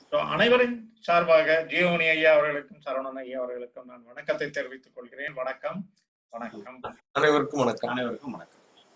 So, அனைவரின் சார்பாக ஜீவமணி ஐயா அவர்களுக்கும் சரவணன் ஐயா அவர்களுக்கும் நான் வணக்கத்தை தெரிவித்துக் கொள்கிறேன் வணக்கம் வணக்கம் அனைவருக்கும் வணக்கம் அனைவருக்கும் வணக்கம்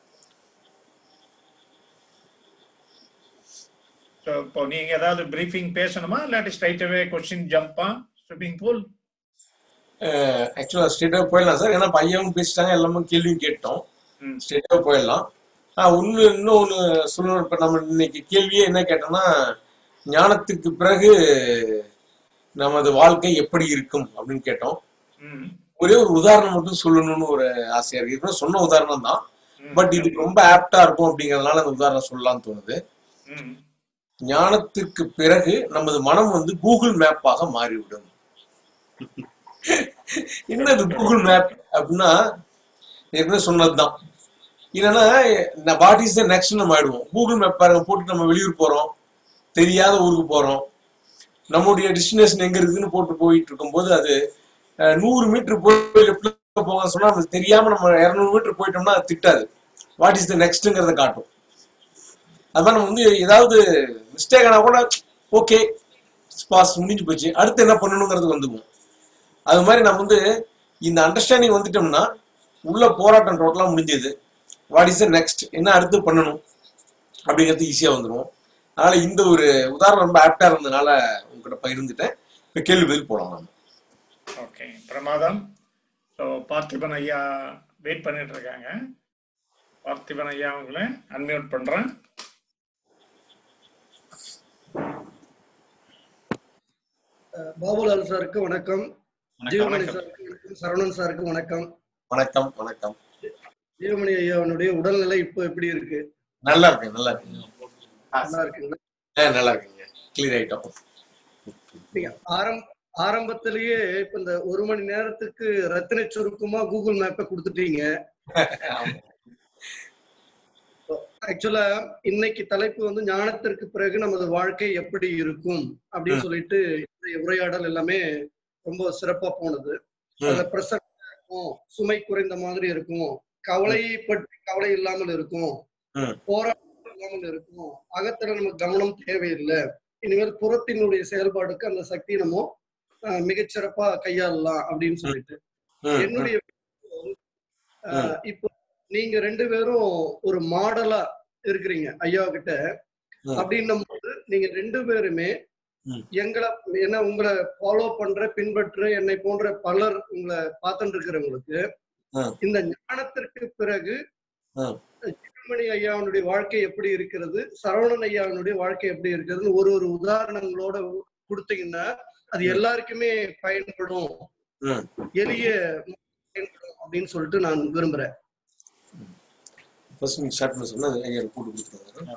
So, இப்போ நீங்க ஏதாவது பிரீஃபிங் பேசணுமா இல்லாட்டி ஸ்ட்ரைட்டாவே கொஸ்டின் ஜம்பா ஸ்விம்மிங் பூல் ஆக்சுவலா ஸ்ட்ரெயிட்டாக போயிடலாம் சார் ஏன்னா பையனும் பேசிட்டாங்க எல்லாமே கேள்வியும் கேட்டோம் ம். ஸ்ட்ரெயிட்டாக போயிடலாம் ஆ ஒன்று இன்னும் ஒன்று சொல்லணும் இப்போ நம்ம இன்னைக்கு கேள்வியே என்ன கேட்டோம்னா ஞானத்துக்கு பிறகு நமது வாழ்க்கை எப்படி இருக்கும் அப்படின்னு கேட்டோம் ம், ஒரே ஒரு உதாரணம் மட்டும் சொல்லணும்னு ஒரு ஆசையா இருக்கு இதுக்கு சொன்ன உதாரணம் தான் ம், பட் இதுக்கு ரொம்ப ஆப்டா இருக்கும் அப்படிங்கறதுனால அந்த உதாரணம் சொல்லலாம்னு தோணுது ம். ஞானத்திற்கு பிறகு நமது மனம் வந்து கூகுள் மேப்பாக மாறிவிடும் என்னது கூகுள் மேப் அப்படின்னா ஏற்கனவே சொன்னதுதான் இல்லைன்னா வாட் இஸ் த நெக்ஸ்ட் நம்ம ஆயிடுவோம் கூகுள் மேப் பாருங்க போட்டு நம்ம வெளியூர் போறோம் தெரியாத ஊருக்கு போறோம் நம்முடைய டெஸ்டினேஷன் எங்க இருக்குன்னு போட்டு போயிட்டு இருக்கும்போது அது அஹ், நூறு மீட்டர் போய் லெஃப்ட்ல போங்க சொன்னா நமக்கு தெரியாம நம்ம இருநூறு மீட்டர் போயிட்டோம்னா அது திட்டாது வாட் இஸ் த நெக்ஸ்ட்ங்கிறத காட்டும் அது மாதிரி நம்ம வந்து ஏதாவது மிஸ்டேக் ஆனா கூட ஓகே பாஸ் முடிஞ்சு போச்சு அடுத்து என்ன பண்ணணுங்கிறது வந்துக்குவோம் அது மாதிரி நம்ம வந்து இந்த அண்டர்ஸ்டாண்டிங் வந்துட்டோம்னா உள்ள போராட்டம் டோட்டலா முடிஞ்சது வாட் இஸ் த நெக்ஸ்ட் என்ன அடுத்து பண்ணணும் அப்படிங்கிறது ஈஸியா வந்துடும் அதனால இந்த ஒரு உதாரணம் ரொம்ப ஆப்டா இருந்ததுனால உங்ககிட்ட பகிர்ந்துட்டேன் இப்போ கேள்வி பதில் போலாம் நம்ம ஓகே பிரமாதம் ஸோ பார்த்திபன் ஐயா வெயிட் பண்ணிட்டு இருக்காங்க பார்த்திபன் ஐயா அவங்கள அன்மியூட் பண்றேன் பாபுலால் சாருக்கு வணக்கம் வணக்கம் ஜீவமணி வணக்கம். சாருக்கு வணக்கம் சரவணன் சாருக்கு வணக்கம் வணக்கம் வணக்கம் ஜீவமணி ஐயாவுடைய உடல்நிலை இப்போ எப்படி இருக்கு நல்லா இருக்கேன் நல்லா இருக்கேன் நல்லா இருக்குங்களா ஆ, நல்லா இருக்கீங்க கிளியர் ஆயிட்டோம் நீங்க ஆரம் ஆரம்பத்திலேயே இப்ப இந்த ஒரு மணி நேரத்துக்கு ரத்தின சுருக்கமா கூகுள் மேப்பை கொடுத்துட்டீங்க ஆமா. ஆக்சுவலா இன்னைக்கு தலைப்பு வந்து ஞானத்திற்கு பிறகு நமது வாழ்க்கை எப்படி இருக்கும் அப்படின்னு சொல்லிட்டு இந்த உரையாடல் எல்லாமே ரொம்ப சிறப்பா போனது ம். அதுல பிரசன்ட் இருக்கும் சுமை குறைந்த மாதிரி இருக்கும் கவலை பற்றி கவலை இல்லாமல் இருக்கும் ம். போராட்டம் இல்லாமல் இருக்கும் அகத்துல நமக்கு கவனம் தேவையில்லை இனிமேல் புறத்தினுடைய செயல்பாடுக்கு அந்த சக்தி நம்ம அஹ், மிகச்சிறப்பா கையாளலாம் அப்படின்னு சொல்லிட்டு ம், ம். என்னுடைய அஹ், இப்போ நீங்க ரெண்டு பேரும் ஒரு மாடலா இருக்கிறீங்க ஐயா கிட்ட ம். அப்படின்னும் போது நீங்க ரெண்டு பேருமே ம். எங்களை என்ன உங்களை ஃபாலோ பண்ற பின்பற்ற என்னை போன்ற பலர் உங்களை பார்த்துட்டு இருக்கிறவங்களுக்கு ம். இந்த ஞானத்திற்கு பிறகு ம். சிவமணி ஐயாவுடைய வாழ்க்கை எப்படி இருக்கிறது சரவணன் ஐயாவுடைய வாழ்க்கை எப்படி இருக்கிறதுன்னு ஒரு ஒரு உதாரணங்களோட கொடுத்தீங்கன்னா அது எல்லாருக்குமே பயன்படும் ம். எளிய பயன்படும் அப்படின்னு சொல்லிட்டு நான் விரும்புறேன் ஃபர்ஸ்ட் நீங்க ஸ்டார்ட் பண்ண சொன்னா ஐயா போட்டு கொடுத்துருவாங்க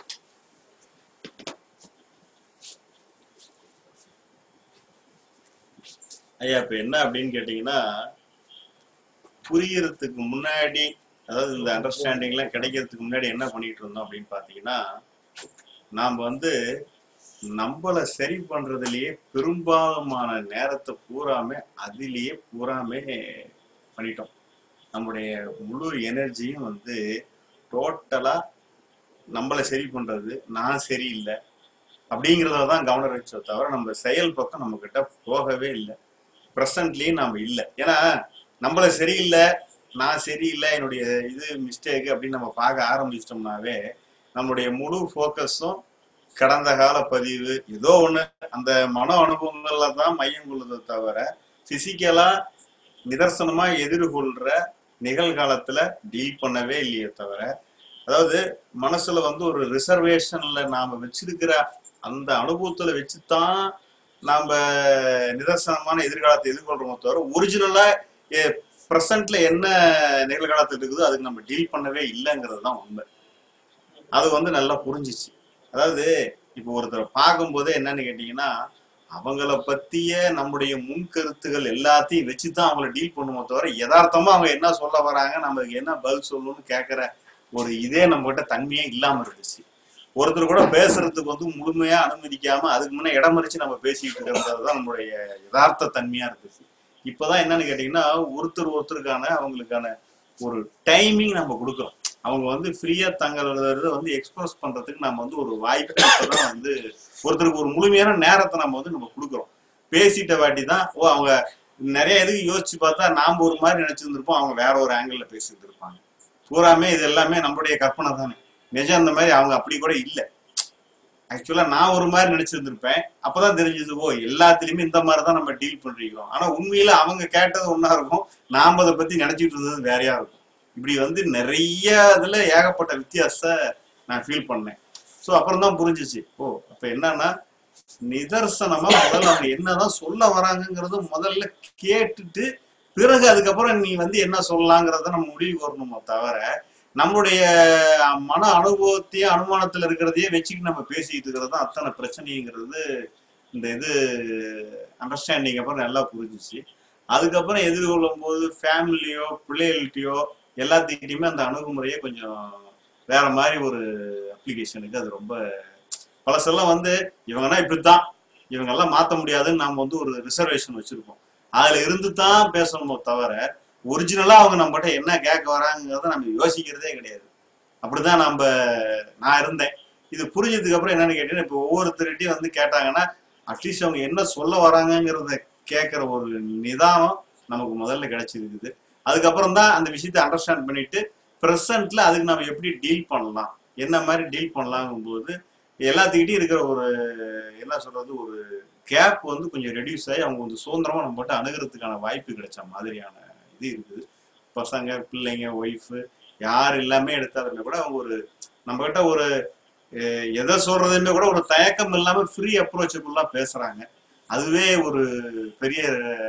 ஐயா இப்ப என்ன அப்படின்னு கேட்டீங்கன்னா புரியறதுக்கு முன்னாடி அதாவது இந்த அண்டர்ஸ்டாண்டிங் எல்லாம் கிடைக்கிறதுக்கு முன்னாடி என்ன பண்ணிட்டு இருந்தோம் அப்படின்னு பாத்தீங்கன்னா நாம வந்து நம்மளை சரி பண்றதுலயே பெரும்பாலுமான நேரத்தை பூராமே அதிலேயே பூராமே பண்ணிட்டோம் நம்முடைய முழு எனர்ஜியும் வந்து டோட்டலா நம்மளை சரி பண்றது நான் சரியில்லை அப்படிங்கிறத தான் கவனம் வச்சோ தவிர நம்ம செயல் பக்கம் நம்ம கிட்ட போகவே இல்லை ப்ரெசன்ட்லயும் நாம இல்லை ஏன்னா நம்மள சரியில்லை நான் சரியில்லை என்னுடைய இது மிஸ்டேக் அப்படின்னு நம்ம பார்க்க ஆரம்பிச்சிட்டோம்னாவே நம்மளுடைய முழு ஃபோக்கஸும் கடந்த கால பதிவு ஏதோ ஒண்ணு அந்த மன அனுபவங்கள்ல தான் மையம் கொள்ளுதே தவிர பிசிக்கலா நிதர்சனமா எதிர்கொள்ற நிகழ்காலத்துல டீல் பண்ணவே இல்லையே தவிர அதாவது மனசுல வந்து ஒரு ரிசர்வேஷன்ல நாம வச்சிருக்கிற அந்த அனுபவத்துல வச்சுதான் நாம நிதர்சனமான எதிர்காலத்தை எதிர்கொள்றோமோ தவிர ஒரிஜினலா ப்ரெசன்ட்ல என்ன நிகழ்காலத்தில் இருக்குதோ அதுக்கு நம்ம டீல் பண்ணவே இல்லைங்கிறது தான் உண்மை அது வந்து நல்லா புரிஞ்சிச்சு அதாவது இப்போ ஒருத்தரை பார்க்கும்போதே என்னன்னு கேட்டீங்கன்னா அவங்கள பத்திய நம்முடைய முன்கருத்துகள் எல்லாத்தையும் வச்சுதான் அவங்கள டீல் பண்ணுவோம் தவிர யதார்த்தமா அவங்க என்ன சொல்ல வராங்க நமக்கு என்ன பதில் சொல்லணும்னு கேட்கிற ஒரு இதே நம்ம கிட்ட தன்மையே இல்லாம இருந்துச்சு ஒருத்தர் கூட பேசுறதுக்கு வந்து முழுமையா அனுமதிக்காம அதுக்கு முன்னே இடம் மறிச்சு நம்ம பேசிட்டு இருக்கிறது தான் நம்மளுடைய யதார்த்த தன்மையா இருந்துச்சு இப்பதான் என்னன்னு கேட்டீங்கன்னா ஒருத்தர் ஒருத்தருக்கான அவங்களுக்கான ஒரு டைமிங் நம்ம கொடுக்குறோம் அவங்க வந்து ஃப்ரீயா தங்களோட இதை வந்து எக்ஸ்பிரஸ் பண்றதுக்கு நம்ம வந்து ஒரு வாய்ப்பு இப்பதான் வந்து ஒருத்தருக்கு ஒரு முழுமையான நேரத்தை நம்ம வந்து நம்ம கொடுக்குறோம் பேசிட்ட வாட்டி தான் ஓ அவங்க நிறைய இதுக்கு யோசிச்சு பார்த்தா நாம ஒரு மாதிரி நினைச்சிருந்திருப்போம் அவங்க வேற ஒரு ஆங்கிள் பேசிட்டு இருப்பாங்க பூராமே இது எல்லாமே நம்மளுடைய கற்பனை தானே நிஜம் அந்த மாதிரி அவங்க அப்படி கூட இல்லை ஆக்சுவலா நான் ஒரு மாதிரி நினைச்சிருந்திருப்பேன் அப்பதான் தெரிஞ்சது ஓ எல்லாத்துலயுமே இந்த மாதிரி தான் நம்ம டீல் பண்றோம் ஆனா உண்மையில அவங்க கேட்டது ஒண்ணா இருக்கும் நாம அதை பத்தி நினைச்சிட்டு இருந்தது வேறையா இருக்கும் இப்படி வந்து நிறைய இதுல ஏகப்பட்ட வித்தியாசத்தை நான் ஃபீல் பண்ணேன் ஸோ அப்புறம் தான் புரிஞ்சிச்சு ஓ அப்ப என்னன்னா நிதர்சனமா முதல்ல அவங்க என்னதான் சொல்ல வராங்கங்கிறத முதல்ல கேட்டுட்டு பிறகு அதுக்கப்புறம் நீ வந்து என்ன சொல்லலாங்கிறத நம்ம முடிவு வரணுமோ தவிர நம்மளுடைய மன அனுபவத்தையும் அனுமானத்துல இருக்கிறதையே வச்சுக்கிட்டு நம்ம பேசிக்கிட்டு இருக்கிறது தான் அத்தனை பிரச்சனைங்கிறது இந்த இது அண்டர்ஸ்டாண்டிங் அப்புறம் நல்லா புரிஞ்சிச்சு அதுக்கப்புறம் எதிர்கொள்ளும் போது ஃபேமிலியோ பிள்ளைகள்கிட்டயோ எல்லாத்துக்கிட்டையுமே அந்த அணுகுமுறையே கொஞ்சம் வேற மாதிரி ஒரு அப்ளிகேஷனுக்கு அது ரொம்ப பழசெல்லாம் வந்து இவங்கன்னா இப்படித்தான் இவங்கெல்லாம் மாற்ற முடியாதுன்னு நாம வந்து ஒரு ரிசர்வேஷன் வச்சிருப்போம் அதுல இருந்து தான் பேசணுமோ தவிர ஒரிஜினலா அவங்க நம்மகிட்ட என்ன கேட்க வராங்கிறத நம்ம யோசிக்கிறதே கிடையாது அப்படிதான் நம்ம நான் இருந்தேன் இது புரிஞ்சதுக்கு அப்புறம் என்னன்னு கேட்டீங்கன்னா இப்போ ஒவ்வொருத்தருகிட்டையும் வந்து கேட்டாங்கன்னா அட்லீஸ்ட் அவங்க என்ன சொல்ல வராங்கங்கிறத கேட்குற ஒரு நிதானம் நமக்கு முதல்ல கிடைச்சிருக்குது அதுக்கப்புறம் தான் அந்த விஷயத்தை அண்டர்ஸ்டாண்ட் பண்ணிட்டு ப்ரெசன்ட்ல அதுக்கு நம்ம எப்படி டீல் பண்ணலாம் என்ன மாதிரி டீல் பண்ணலாங்கும் போது எல்லாத்துக்கிட்டையும் இருக்கிற ஒரு என்ன சொல்றது ஒரு கேப் வந்து கொஞ்சம் ரெடியூஸ் ஆகி அவங்க வந்து சுதந்திரமா நம்ம மட்டும் அணுகிறதுக்கான வாய்ப்பு கிடைச்ச மாதிரியான இது இருக்குது பசங்க பிள்ளைங்க ஒய்ஃபு யார் எல்லாமே எடுத்தாலுமே கூட அவங்க ஒரு நம்ம கிட்ட ஒரு அஹ், எதை சொல்றதுமே கூட ஒரு தயக்கம் இல்லாம ஃப்ரீ அப்ரோச்சபுல்லா பேசுறாங்க அதுவே ஒரு பெரிய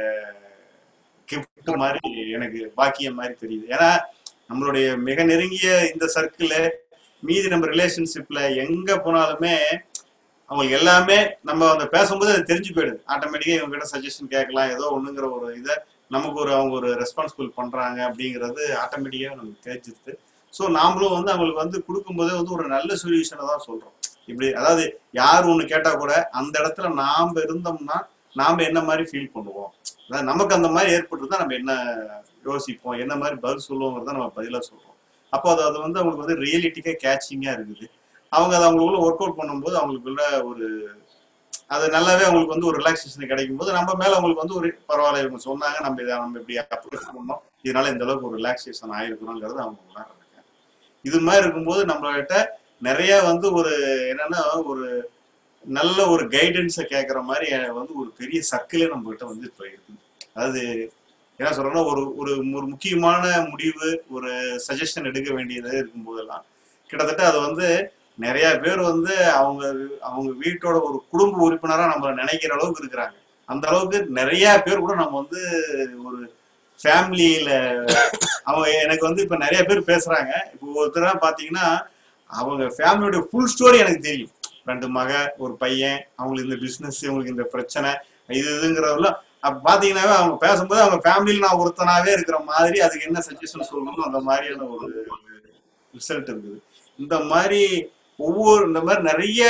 கிஃப்ட் மாதிரி எனக்கு பாக்கியம் மாதிரி தெரியுது ஏன்னா நம்மளுடைய மிக நெருங்கிய இந்த சர்க்கிள் மீதி நம்ம ரிலேஷன்ஷிப்ல எங்க போனாலுமே அவங்களுக்கு எல்லாமே நம்ம அந்த பேசும்போது அது தெரிஞ்சு போயிடுது ஆட்டோமேட்டிக்கா இவங்க கிட்ட சஜஷன் கேட்கலாம் ஏதோ ஒண்ணுங்கிற ஒரு இதை நமக்கு ஒரு அவங்க ஒரு ரெஸ்பான்சிபிள் பண்றாங்க அப்படிங்கிறது ஆட்டோமேட்டிக்காக நமக்கு தெரிஞ்சிருது ஸோ நாமளும் வந்து அவங்களுக்கு வந்து கொடுக்கும்போதே வந்து ஒரு நல்ல சொல்யூஷனை தான் சொல்றோம் இப்படி அதாவது யார் ஒன்று கேட்டா கூட அந்த இடத்துல நாம இருந்தோம்னா நாம என்ன மாதிரி ஃபீல் பண்ணுவோம் அதாவது நமக்கு அந்த மாதிரி ஏற்பட்டுருந்தா நம்ம என்ன யோசிப்போம் என்ன மாதிரி பதில் சொல்லுவோங்கிறத நம்ம பதிலாக சொல்றோம் அப்போ அது அது வந்து அவங்களுக்கு வந்து ரியலிட்டிக்கா கேட்சிங்கா இருக்குது அவங்க அதை அவங்களுக்குள்ள ஒர்க் அவுட் பண்ணும்போது அவங்களுக்குள்ள ஒரு அது நல்லாவே அவங்களுக்கு வந்து ஒரு ரிலாக்ஸேஷன் கிடைக்கும் போது நம்ம மேல அவங்களுக்கு வந்து ஒரு பரவாயில்ல இவங்க சொன்னாங்க நம்ம இதை நம்ம இப்படி அப்ரோச் பண்ணோம் இதனால இந்த அளவுக்கு ஒரு ரிலாக்ஸேஷன் ஆயிருக்கிறோங்கிறத அவங்க உணர்றாங்க இது மாதிரி இருக்கும்போது நம்மகிட்ட நிறைய வந்து ஒரு என்னன்னா ஒரு நல்ல ஒரு கைடன்ஸை கேட்குற மாதிரி வந்து ஒரு பெரிய சர்க்கிளே நம்ம கிட்ட வந்து இப்போ இருக்குது அதாவது என்ன சொல்றேன்னா ஒரு ஒரு ஒரு முக்கியமான முடிவு ஒரு சஜஷன் எடுக்க வேண்டியது இருக்கும்போதெல்லாம் கிட்டத்தட்ட அது வந்து நிறைய பேர் வந்து அவங்க அவங்க வீட்டோட ஒரு குடும்ப உறுப்பினரா நம்ம நினைக்கிற அளவுக்கு இருக்கிறாங்க அந்த அளவுக்கு நிறைய பேர் கூட நம்ம வந்து ஒரு ஃபேமிலியில அவங்க எனக்கு வந்து இப்ப நிறைய பேர் பேசுறாங்க இப்போ ஒருத்தரா பாத்தீங்கன்னா அவங்க ஃபேமிலியோட ஃபுல் ஸ்டோரி எனக்கு தெரியும் ரெண்டு மக ஒரு பையன் அவங்களுக்கு இந்த பிசினஸ் இவங்களுக்கு இந்த பிரச்சனை இது இதுங்கிறதெல்லாம் அப்ப பாத்தீங்கன்னாவே அவங்க பேசும்போது அவங்க ஃபேமிலியில நான் ஒருத்தனாவே இருக்கிற மாதிரி அதுக்கு என்ன சஜஷன் சொல்லணும் அந்த மாதிரியான ஒரு ரிசல்ட் இருக்குது இந்த மாதிரி ஒவ்வொரு இந்த மாதிரி நிறைய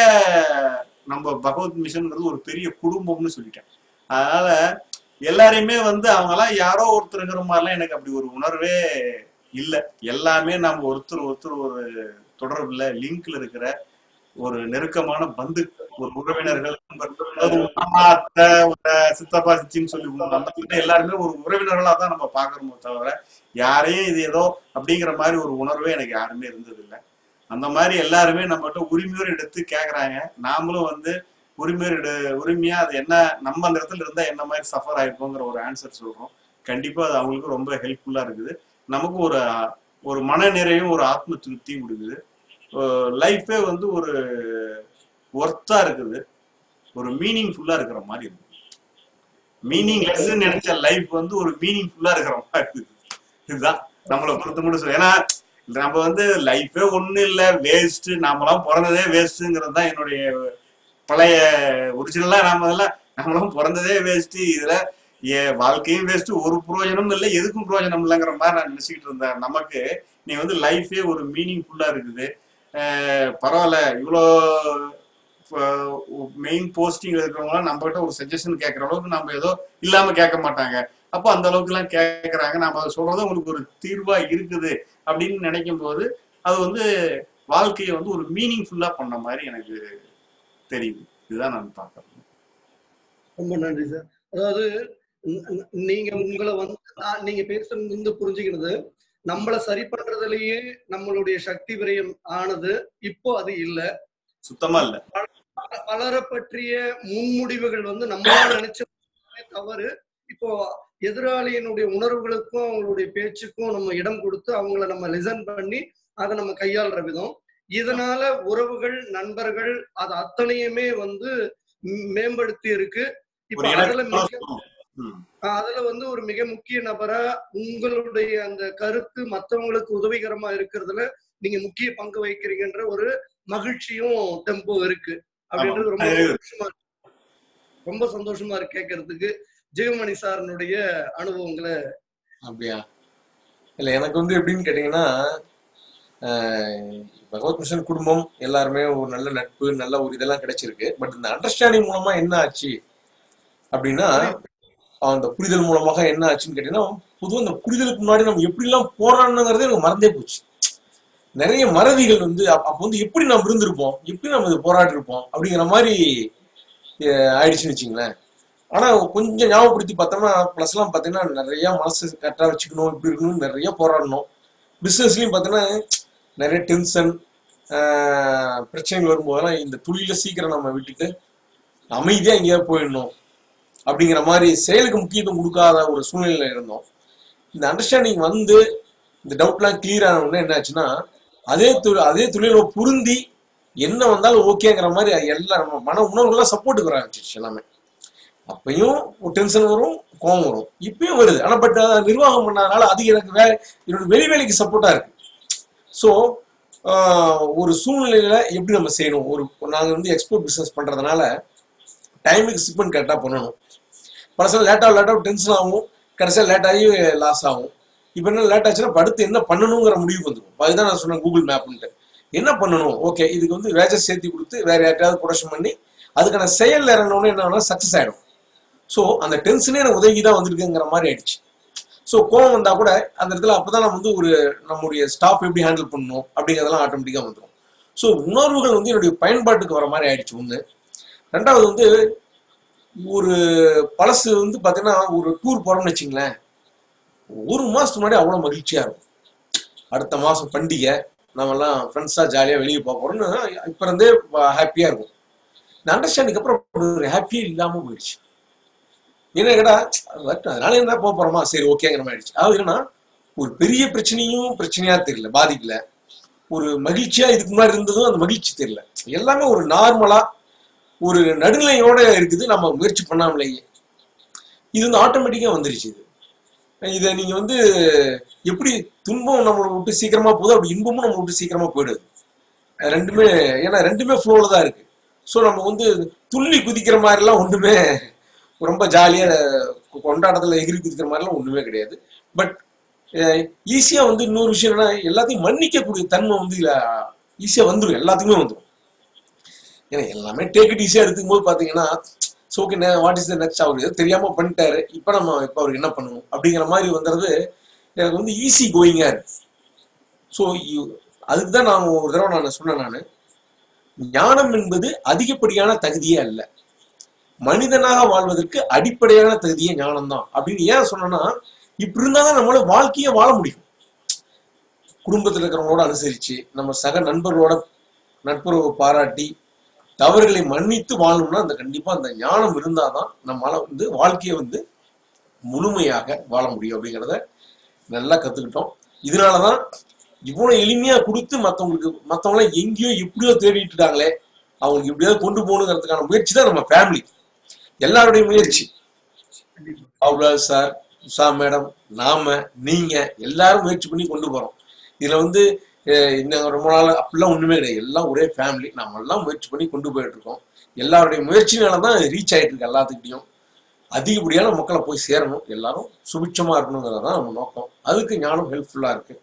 நம்ம பகவத் மிஷன்ங்கிறது ஒரு பெரிய குடும்பம்னு சொல்லிட்டேன் அதனால எல்லாரையுமே வந்து அவங்கெல்லாம் யாரோ ஒருத்தர் இருக்கிற மாதிரிலாம் எனக்கு அப்படி ஒரு உணர்வே இல்லை எல்லாமே நம்ம ஒருத்தர் ஒருத்தர் ஒரு தொடர்புல லிங்க்ல இருக்கிற ஒரு நெருக்கமான பந்து ஒரு உறவினர்கள் அதாவது ஒரு மாமா அத்தை ஒரு சித்தப்பா சித்தின்னு சொல்லி அந்த மாதிரி எல்லாருமே ஒரு உறவினர்களா தான் நம்ம பாக்குறோமோ தவிர யாரையும் இது ஏதோ அப்படிங்கிற மாதிரி ஒரு உணர்வே எனக்கு யாருமே இருந்தது இல்லை அந்த மாதிரி எல்லாருமே நம்மகிட்ட உரிமையோடு எடுத்து கேக்குறாங்க நாமளும் வந்து உரிமையோடு எடு- உரிமையா அது என்ன நம்ம அந்த இடத்துல இருந்தா என்ன மாதிரி சஃபர் ஆயிருப்போங்கிற ஒரு ஆன்சர் சொல்றோம் கண்டிப்பா அது அவங்களுக்கு ரொம்ப ஹெல்ப்ஃபுல்லா இருக்குது நமக்கு ஒரு ஒரு மன நிறைவும் ஒரு ஆத்ம திருப்தியும் கொடுக்குது லைஃபே வந்து ஒரு ஒர்த்தா இருக்குது ஒரு மீனிங்ஃபுல்லா இருக்கிற மாதிரி இருக்குது மீனிங் நினைச்ச லைஃப் வந்து ஒரு மீனிங்ஃபுல்லா இருக்கிற மாதிரி இருக்குது இதுதான் நம்மளை பொறுத்த மட்டும் சொல்ல ஏன்னா நம்ம வந்து லைஃபே ஒண்ணும் இல்ல வேஸ்ட் நாமெல்லாம் பிறந்ததே வேஸ்ட்டுங்கிறது தான் என்னுடைய பழைய ஒரிஜினலா நாம எல்லாம் நம்மளும் பிறந்ததே வேஸ்ட் இதுல ஏ வாழ்க்கையும் வேஸ்ட் ஒரு பிரயோஜனமும் இல்லை எதுக்கும் பிரயோஜனம் இல்லைங்கிற மாதிரி நான் நினைச்சுக்கிட்டு இருந்தேன் நமக்கு நீ வந்து லைஃபே ஒரு மீனிங்ஃபுல்லா இருக்குது அஹ் பரவாயில்ல இவ்வளோ மெயின் போஸ்டிங் இருக்கிறவங்களாம் நம்ம கிட்ட ஒரு சஜஷன் கேட்குற அளவுக்கு நம்ம ஏதோ இல்லாம கேட்க மாட்டாங்க அப்போ அந்த அளவுக்கு எல்லாம் கேட்கறாங்க நாம அதை சொல்றது உங்களுக்கு ஒரு தீர்வா இருக்குது அப்படின்னு நினைக்கும் போது அது வந்து வாழ்க்கையை வந்து ஒரு மீனிங்ஃபுல்லா பண்ண மாதிரி எனக்கு தெரியுது இதுதான் நான் பார்க்கறேன் ரொம்ப நன்றி சார் அதாவது ந- ந- நீங்க உங்களை வந்து நான் நீங்க பேசுறது வந்து புரிஞ்சுக்கிறது நம்மள சரி பண்றதுலயே நம்மளுடைய சக்தி விரயம் ஆனது இப்போ அது இல்ல சுத்தமா இல்ல பல- பலரை பற்றிய முன்முடிவுகள் வந்து நம்மளால நினைச்ச தவறு இப்போ எதிராளியினுடைய உணர்வுகளுக்கும் அவங்களுடைய பேச்சுக்கும் நம்ம இடம் கொடுத்து அவங்கள நம்ம லிசன் பண்ணி அதை நம்ம கையாளுற விதம் இதனால உறவுகள் நண்பர்கள் அது அத்தனையுமே வந்து ம், மேம்படுத்தி இருக்கு இப்ப ஒரு அதுல மிக இலக்கு ம். ஆஹ் அதுல வந்து ஒரு மிக முக்கிய நபரா உங்களுடைய அந்த கருத்து மத்தவங்களுக்கு உதவிகரமா இருக்கிறதுல நீங்க முக்கிய பங்கு வகிக்கிறீங்கன்ற ஒரு மகிழ்ச்சியும் டெம்போ இருக்கு அப்படின்றது ரொம்ப ஆமா. சந்தோஷமா இருக்கு ரொம்ப சந்தோஷமா இருக்கு கேட்கறதுக்கு ஜெயமணி சாரனுடைய அனுபவங்களை அப்படியா இல்ல எனக்கு வந்து எப்படின்னு கேட்டீங்கன்னா ஆஹ் பகவத் மிஷன் குடும்பம் எல்லாருமே ஒரு நல்ல நட்பு நல்ல ஒரு இதெல்லாம் கிடைச்சிருக்கு பட் இந்த அண்டர்ஸ்டாண்டிங் மூலமா என்ன ஆச்சு அப்படின்னா அந்த புரிதல் மூலமாக என்ன ஆச்சுன்னு கேட்டீங்கன்னா பொதுவாக இந்த புரிதலுக்கு முன்னாடி நம்ம எப்படிலாம் போராடணுங்கிறதே எனக்கு மறந்தே போச்சு நிறைய மறதிகள் வந்து அப்ப அப்ப வந்து எப்படி நம்ம இருந்திருப்போம் எப்படி நம்ம இது போராடி இருப்போம் அப்படிங்கிற மாதிரி அஹ், ஆயிடுச்சுன்னு வச்சுங்களேன் ஆனா கொஞ்சம் ஞாபகப்படுத்தி பார்த்தோம்னா ப்ளஸ் எல்லாம் பார்த்தீங்கன்னா நிறைய மனசு கரெக்டாக வச்சுக்கணும் இப்படி இருக்கணும்னு நிறைய போராடணும் பிஸ்னஸ்லையும் பார்த்தீங்கன்னா நிறைய டென்ஷன் பிரச்சனைகள் வரும்போதெல்லாம் இந்த துளியில சீக்கிரம் நம்ம விட்டுட்டு அமைதியா எங்கேயாவது போயிடணும் அப்படிங்கிற மாதிரி செயலுக்கு முக்கியத்துவம் கொடுக்காத ஒரு சூழ்நிலையில இருந்தோம் இந்த அண்டர்ஸ்டாண்டிங் வந்து இந்த டவுட்லாம் கிளியர் ஆன உடனே என்ன ஆச்சுன்னா அதே தொழில் அதே தொழில பொருந்தி என்ன வந்தாலும் ஓகேங்கிற மாதிரி எல்லா நம்ம மன உணர்வுகள்லாம் சப்போர்ட்டுக்கு வர ஆரம்பிச்சிச்சு எல்லாமே அப்பயும் ஒரு டென்ஷன் வரும் கோவம் வரும் இப்பயும் வருது ஆனா பட் நிர்வாகம் பண்ணாதனால அது எனக்கு வே என்னோட வெளி வேலைக்கு சப்போர்ட்டா இருக்கு ஸோ ஒரு சூழ்நிலையில எப்படி நம்ம செய்யணும் ஒரு நாங்க வந்து எக்ஸ்போர்ட் பிசினஸ் பண்றதுனால டைமுக்கு ஷிப்மெண்ட் கரெக்டாக பண்ணணும் பழசம் லேட்டாக லேட்டாக டென்ஷன் ஆகும் கடைசியாக லேட் ஆகி லாஸ் ஆகும் இப்போ என்ன லேட் ஆச்சுன்னா இப்ப அடுத்து என்ன பண்ணணுங்கிற முடிவு வந்துடும் இப்போ அதுதான் நான் சொன்னேன் கூகுள் மேப்ன்ட்டு என்ன பண்ணணும் ஓகே இதுக்கு வந்து வேஜஸ் சேர்த்து கொடுத்து வேற யார்ட்டையாவது ப்ரொடக்ஷன் பண்ணி அதுக்கான செயல் இறங்கணும்னு என்ன ஆகும்னா சக்ஸஸ் ஆயிடும் ஸோ அந்த டென்ஷனே எனக்கு உதவி தான் வந்திருக்குங்கிற மாதிரி ஆயிடுச்சு ஸோ கோவம் வந்தா கூட அந்த இடத்துல அப்பதான் நம்ம வந்து ஒரு நம்முடைய ஸ்டாஃப் எப்படி ஹேண்டில் பண்ணணும் அப்படிங்கிறதெல்லாம் ஆட்டோமேட்டிக்காக வந்துடும் ஸோ உணர்வுகள் வந்து என்னுடைய பயன்பாட்டுக்கு வர மாதிரி ஆயிடுச்சு ஒன்று ரெண்டாவது வந்து ஒரு பழசு வந்து பார்த்தீங்கன்னா ஒரு டூர் போறோம்னு வச்சுங்களேன் ஒரு மாசத்துக்கு முன்னாடி அவ்வளோ மகிழ்ச்சியா இருக்கும் அடுத்த மாசம் பண்டிகை நம்மலாம் ஃப்ரெண்ட்ஸாக ஜாலியாக வெளியே போக போறோம்னு இப்போ இருந்தே ஹாப்பியாக இருக்கும் இந்த அண்டர்ஸ்டாண்டிங் அப்புறம் ஒரு ஹாப்பியே இல்லாமல் போயிடுச்சு என்ன கேட்டா வரட்டும், அதனால என்ன போக போறோமா சரி ஓகேங்கிற மாதிரி ஆயிடுச்சு அதாவது என்னன்னா ஒரு பெரிய பிரச்சனையும் பிரச்சனையா தெரியல பாதிக்கல ஒரு மகிழ்ச்சியா இதுக்கு முன்னாடி இருந்ததும் அந்த மகிழ்ச்சி தெரியல எல்லாமே ஒரு நார்மலா ஒரு நடுநிலையோட இருக்குது நம்ம முயற்சி பண்ணாமலேயே இது வந்து ஆட்டோமேட்டிக்கா வந்துருச்சு இது இதை நீங்க வந்து எப்படி துன்பம் நம்மளை விட்டு சீக்கிரமா போகுது அப்படி இன்பமும் நம்ம விட்டு சீக்கிரமா போயிடுது அது ரெண்டுமே ஏன்னா ரெண்டுமே ஃப்ளோல தான் இருக்கு ஸோ நம்ம வந்து துள்ளி குதிக்கிற மாதிரிலாம் ஒண்ணுமே ரொம்ப ஜாலியா கொண்டாட்டத்துல எகிரி குதிக்கிற மாதிரிலாம் ஒண்ணுமே கிடையாது பட் ஈஸியா வந்து இன்னொரு விஷயம் என்னன்னா எல்லாத்தையும் மன்னிக்கக்கூடிய தன்மை வந்து ஈஸியா வந்துடும் எல்லாத்துக்குமே வந்துடும் ஏன்னா எல்லாமே டேக் இட் ஈஸியா எடுத்துக்கும் போது பாத்தீங்கன்னா okay what is the next அவர் எதுவும் தெரியாம பண்ணிட்டாரு இப்போ நம்ம இப்போ அவருக்கு என்ன பண்ணணும் அப்படிங்கிற மாதிரி வந்துறது எனக்கு வந்து ஈஸி கோயிங்கா இருக்கு ஸோ அதுக்கு தான் நான் ஒரு தடவை நான் சொன்னேன் நான் ஞானம் என்பது அதிகப்படியான தகுதியே அல்ல மனிதனாக வாழ்வதற்கு அடிப்படையான தகுதியே ஞானம் தான் அப்படின்னு ஏன் சொன்னேன்னா இப்படி இருந்தாதான் நம்மளால வாழ்க்கையே வாழ முடியும் குடும்பத்தில் இருக்கிறவங்களோட அனுசரிச்சு நம்ம சக நண்பர்களோட நட்புறவு பாராட்டி தவறுகளை மன்னித்து வாழணும்னா அந்த கண்டிப்பா அந்த ஞானம் இருந்தாதான் நம்மளால வந்து வாழ்க்கையை வந்து முழுமையாக வாழ முடியும் அப்படிங்கிறத நல்லா கத்துக்கிட்டோம் இதனாலதான் இவ்வளவு எளிமையா கொடுத்து மத்தவங்களுக்கு மத்தவங்களாம் எங்கேயோ எப்படியோ தேடிட்டு இருக்காங்களே அவங்களுக்கு எப்படியாவது கொண்டு போகணுங்கிறதுக்கான முயற்சி தான் நம்ம ஃபேமிலி எல்லாருடைய முயற்சி அவ்வளோ சார் உஷா மேடம் நாம நீங்க எல்லாரும் முயற்சி பண்ணி கொண்டு போறோம் இதுல வந்து அஹ், இன்னும் ரொம்ப நாள் அப்படிலாம் ஒண்ணுமே கிடையாது எல்லாம் ஒரே ஃபேமிலி நம்ம எல்லாம் முயற்சி பண்ணி கொண்டு போயிட்டு இருக்கோம் எல்லாருடைய முயற்சினால தான் ரீச் ஆயிட்டு இருக்கு எல்லாத்துக்கிட்டையும் அதிகப்படியான மக்களை போய் சேரணும் எல்லாரும் சுபிட்சமா இருக்கணுங்கிறது தான் நம்ம நோக்கம் அதுக்கு ஞானம் ஹெல்ப்ஃபுல்லா இருக்கு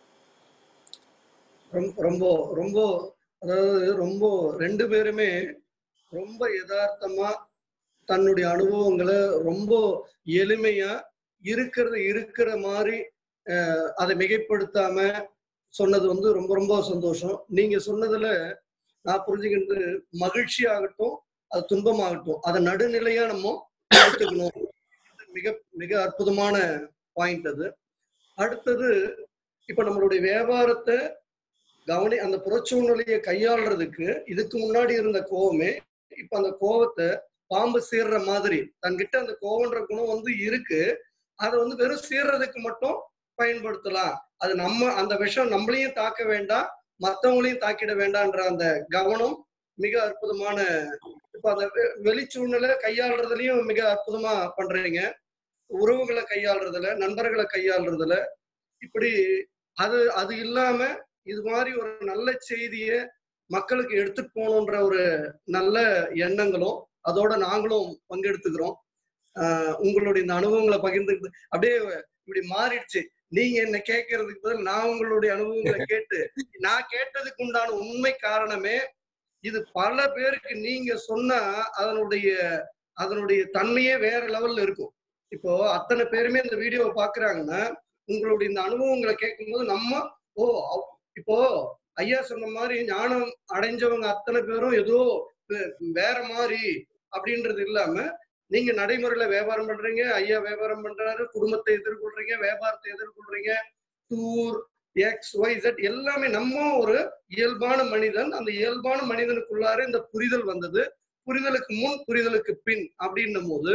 ரொம்ப ரொம்ப ரொம்ப அதாவது ரொம்ப ரெண்டு பேருமே ரொம்ப யதார்த்தமா தன்னுடைய அனுபவங்களை ரொம்ப எளிமையா இருக்கிறது இருக்கிற மாதிரி அஹ், அதை மிகைப்படுத்தாம சொன்னது வந்து ரொம்ப ரொம்ப சந்தோஷம் நீங்க சொன்னதுல நான் புரிஞ்சுக்கிறது மகிழ்ச்சி ஆகட்டும் அது துன்பமாகட்டும் அதை நடுநிலையா நம்ம எடுத்துக்கணும் மிக மிக அற்புதமான பாயிண்ட் அது அடுத்தது இப்ப நம்மளுடைய வியாபாரத்தை கவனி அந்த புறச்சூழ்நிலையை கையாளுறதுக்கு இதுக்கு முன்னாடி இருந்த கோவமே இப்ப அந்த கோவத்தை பாம்பு சீர்ற மாதிரி தன்கிட்ட அந்த கோவன்ற குணம் வந்து இருக்கு அதை வந்து வெறும் சீர்றதுக்கு மட்டும் பயன்படுத்தலாம் அது நம்ம அந்த விஷம் நம்மளையும் தாக்க வேண்டாம் மத்தவங்களையும் தாக்கிட வேண்டாம்ன்ற அந்த கவனம் மிக அற்புதமான இப்ப அந்த வெ- வெளிச்சூழ்நிலை கையாளுறதுலயும் மிக அற்புதமா பண்றீங்க உறவுகளை கையாளுறதுல நண்பர்களை கையாளுறதுல இப்படி அது அது இல்லாம இது மாதிரி ஒரு நல்ல செய்திய மக்களுக்கு எடுத்துட்டு போகணுன்ற ஒரு நல்ல எண்ணங்களும் அதோட நாங்களும் பங்கெடுத்துக்கிறோம் ஆஹ் உங்களுடைய இந்த அனுபவங்களை பகிர்ந்துக்கிட்டு அப்படியே இப்படி மாறிடுச்சு நீங்க என்ன கேட்கறதுக்கு பதில் நான் உங்களுடைய அனுபவங்களை கேட்டு நான் கேட்டதுக்கு உண்டான உண்மை காரணமே இது பல பேருக்கு நீங்க சொன்னா அதனுடைய அதனுடைய தன்மையே வேற லெவல்ல இருக்கும் இப்போ அத்தனை பேருமே இந்த வீடியோவை பாக்குறாங்கன்னா உங்களுடைய இந்த அனுபவங்களை கேட்கும்போது நம்ம ஓ அவ்- இப்போ ஐயா சொன்ன மாதிரி ஞானம் அடைஞ்சவங்க அத்தனை பேரும் ஏதோ வே- வேற மாதிரி அப்படின்றது இல்லாம நீங்க நடைமுறையில வியாபாரம் பண்றீங்க ஐயா வியாபாரம் பண்றாரு குடும்பத்தை எதிர்கொள்றீங்க வியாபாரத்தை எதிர்கொள்றீங்க டூர் எக்ஸ் ஒய் Z எல்லாமே நம்ம ஒரு இயல்பான மனிதன் அந்த இயல்பான மனிதனுக்குள்ளார இந்த புரிதல் வந்தது புரிதலுக்கு முன் புரிதலுக்கு பின் அப்படின்னும் போது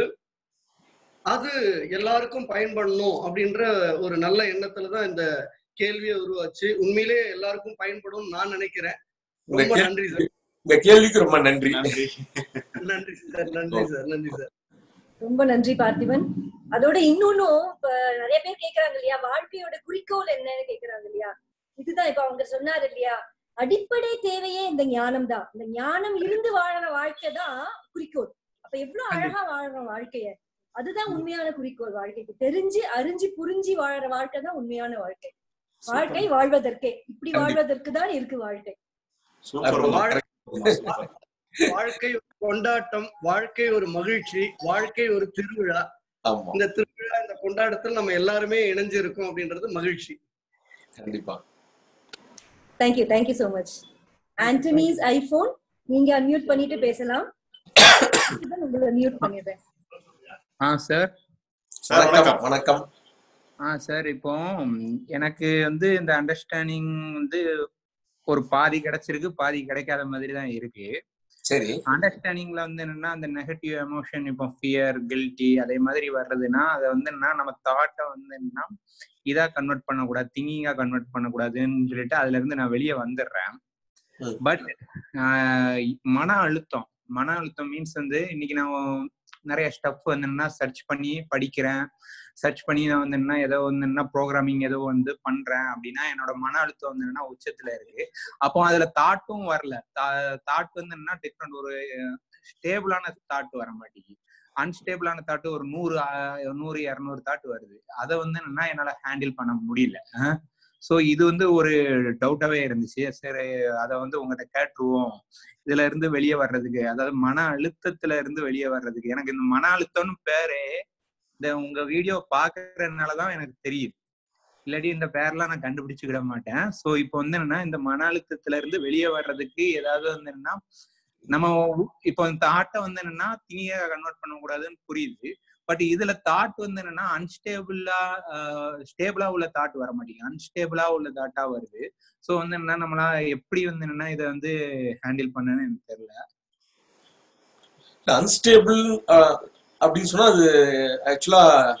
அது எல்லாருக்கும் பயன்படணும் அப்படின்ற ஒரு நல்ல எண்ணத்துலதான் இந்த கேள்வியை உருவாச்சு உண்மையிலே எல்லாருக்கும் பயன்படும் நான் நினைக்கிறேன் உங்க ரொம்ப கேள்வி- நன்றி சார் உங்க கேள்விக்கு ரொம்ப நன்றி நன்றி நன்றி சார் நன்றி சார் நன்றி சார் ரொம்ப நன்றி பார்த்திபன் அதோட இன்னொன்னும் இப்ப நிறைய பேர் கேக்குறாங்க இல்லையா வாழ்க்கையோட குறிக்கோள் என்னன்னு கேக்குறாங்க இல்லையா இதுதான் இப்ப அவங்க சொன்னாரு இல்லையா அடிப்படை தேவையே இந்த ஞானம் தான் இந்த ஞானம் இருந்து வாழற வாழ்க்கை தான் குறிக்கோள் அப்ப எவ்வளவு அழகா வாழறோம் வாழ்க்கைய அதுதான் உண்மையான குறிக்கோள் வாழ்க்கைக்கு தெரிஞ்சு அறிஞ்சு புரிஞ்சு வாழற வாழ்க்கை தான் உண்மையான வாழ்க்கை வாழ்க்கை வாழ்வதற்கே இப்படி கண்டிப்பா. வாழ்வதற்கு தான் இருக்கு வாழ்க்கை சூப்பர் அற்புதம். சூப்பர் வாழ்க்கை ஒரு கொண்டாட்டம் வாழ்க்கை ஒரு மகிழ்ச்சி வாழ்க்கை ஒரு திருவிழா ஆமா இந்த திருவிழா இந்த கொண்டாட்டத்தில் நம்ம எல்லாருமே இணைஞ்சு இருக்கோம் அப்படின்றது மகிழ்ச்சி கண்டிப்பா thank you thank you so much Antony's iPhone நீங்க அன்மியூட் பண்ணிட்டு பேசலாம் உங்களை மியூட் பண்ணிடுறேன் ஆ சார் சார் வணக்கம் வணக்கம் வணக்கம் ஆ சார் இப்போ ம், எனக்கு வந்து இந்த அண்டர்ஸ்டாண்டிங் வந்து ஒரு பாதி கிடைச்சிருக்கு பாதி கிடைக்காத மாதிரி தான் இருக்கு சரி அண்டர்ஸ்டாண்டிங்ல வந்து என்னன்னா அந்த நெகட்டிவ் எமோஷன் இப்போ ஃபியர் கில்ட்டி அதே மாதிரி வர்றதுன்னா அதை வந்து என்னன்னா நம்ம தாட்டை வந்து என்னன்னா இதா கன்வெர்ட் பண்ணக்கூடாது திங்கிங்கா கன்வெர்ட் பண்ணக்கூடாதுன்னு சொல்லிட்டு அதுல இருந்து நான் வெளியே வந்துடுறேன் ம். பட் மன அழுத்தம் மன அழுத்தம் மீன்ஸ் வந்து இன்னைக்கு நான் நிறைய ஸ்டஃப் வந்து என்னன்னா சர்ச் பண்ணி படிக்கிறேன் சர்ச் பண்ணி நான் வந்து என்ன ஏதோ வந்து என்ன ப்ரோக்ராமிங் ஏதோ வந்து பண்றேன் அப்படின்னா என்னோட மன அழுத்தம் வந்து என்னன்னா உச்சத்துல இருக்கு அப்போ அதுல தாட்டும் வரல தாட் வந்து என்ன டிஃப்ரெண்ட் ஒரு ஸ்டேபிளான தாட் வர மாட்டேங்குது அன்ஸ்டேபிளான தாட்டு ஒரு நூறு ஆஹ், நூறு இரநூறு தாட் வருது அதை வந்து என்னன்னா என்னால ஹேண்டில் பண்ண முடியல ஸோ இது வந்து ஒரு டவுட்டாவே இருந்துச்சு சரி அதை வந்து உங்ககிட்ட கேட்டுருவோம் இதுல இருந்து வெளியே வர்றதுக்கு அதாவது மன அழுத்தத்துல இருந்து வெளியே வர்றதுக்கு எனக்கு இந்த மன அழுத்தம்னு பேரே இந்த உங்க வீடியோ பாக்குறதுனாலதான் எனக்கு தெரியுது இல்லாட்டி இந்த பேர்லாம் நான் கண்டுபிடிச்சுக்கிட மாட்டேன் சோ இப்போ வந்து என்னன்னா இந்த மன அழுத்தத்துல இருந்து வெளியே வர்றதுக்கு ஏதாவது வந்து என்னன்னா நம்ம உ- இப்போ இந்த தாட்டை வந்து என்னன்னா திணிய கன்வெர்ட் பண்ணக்கூடாதுன்னு புரியுது பட் இதுல தாட் வந்து என்னன்னா அன்ஸ்டேபிளா ஸ்டேபிளா உள்ள தாட் வர மாட்டேங்குது அன்ஸ்டேபிளா உள்ள தாட்டா வருது சோ வந்து என்ன நம்மளா எப்படி வந்து என்னன்னா இதை வந்து ஹேண்டில் பண்ணணும்னு எனக்கு தெரியல அன்ஸ்டேபிள் அப்படின்னு சொன்னா அது ஆக்சுவலா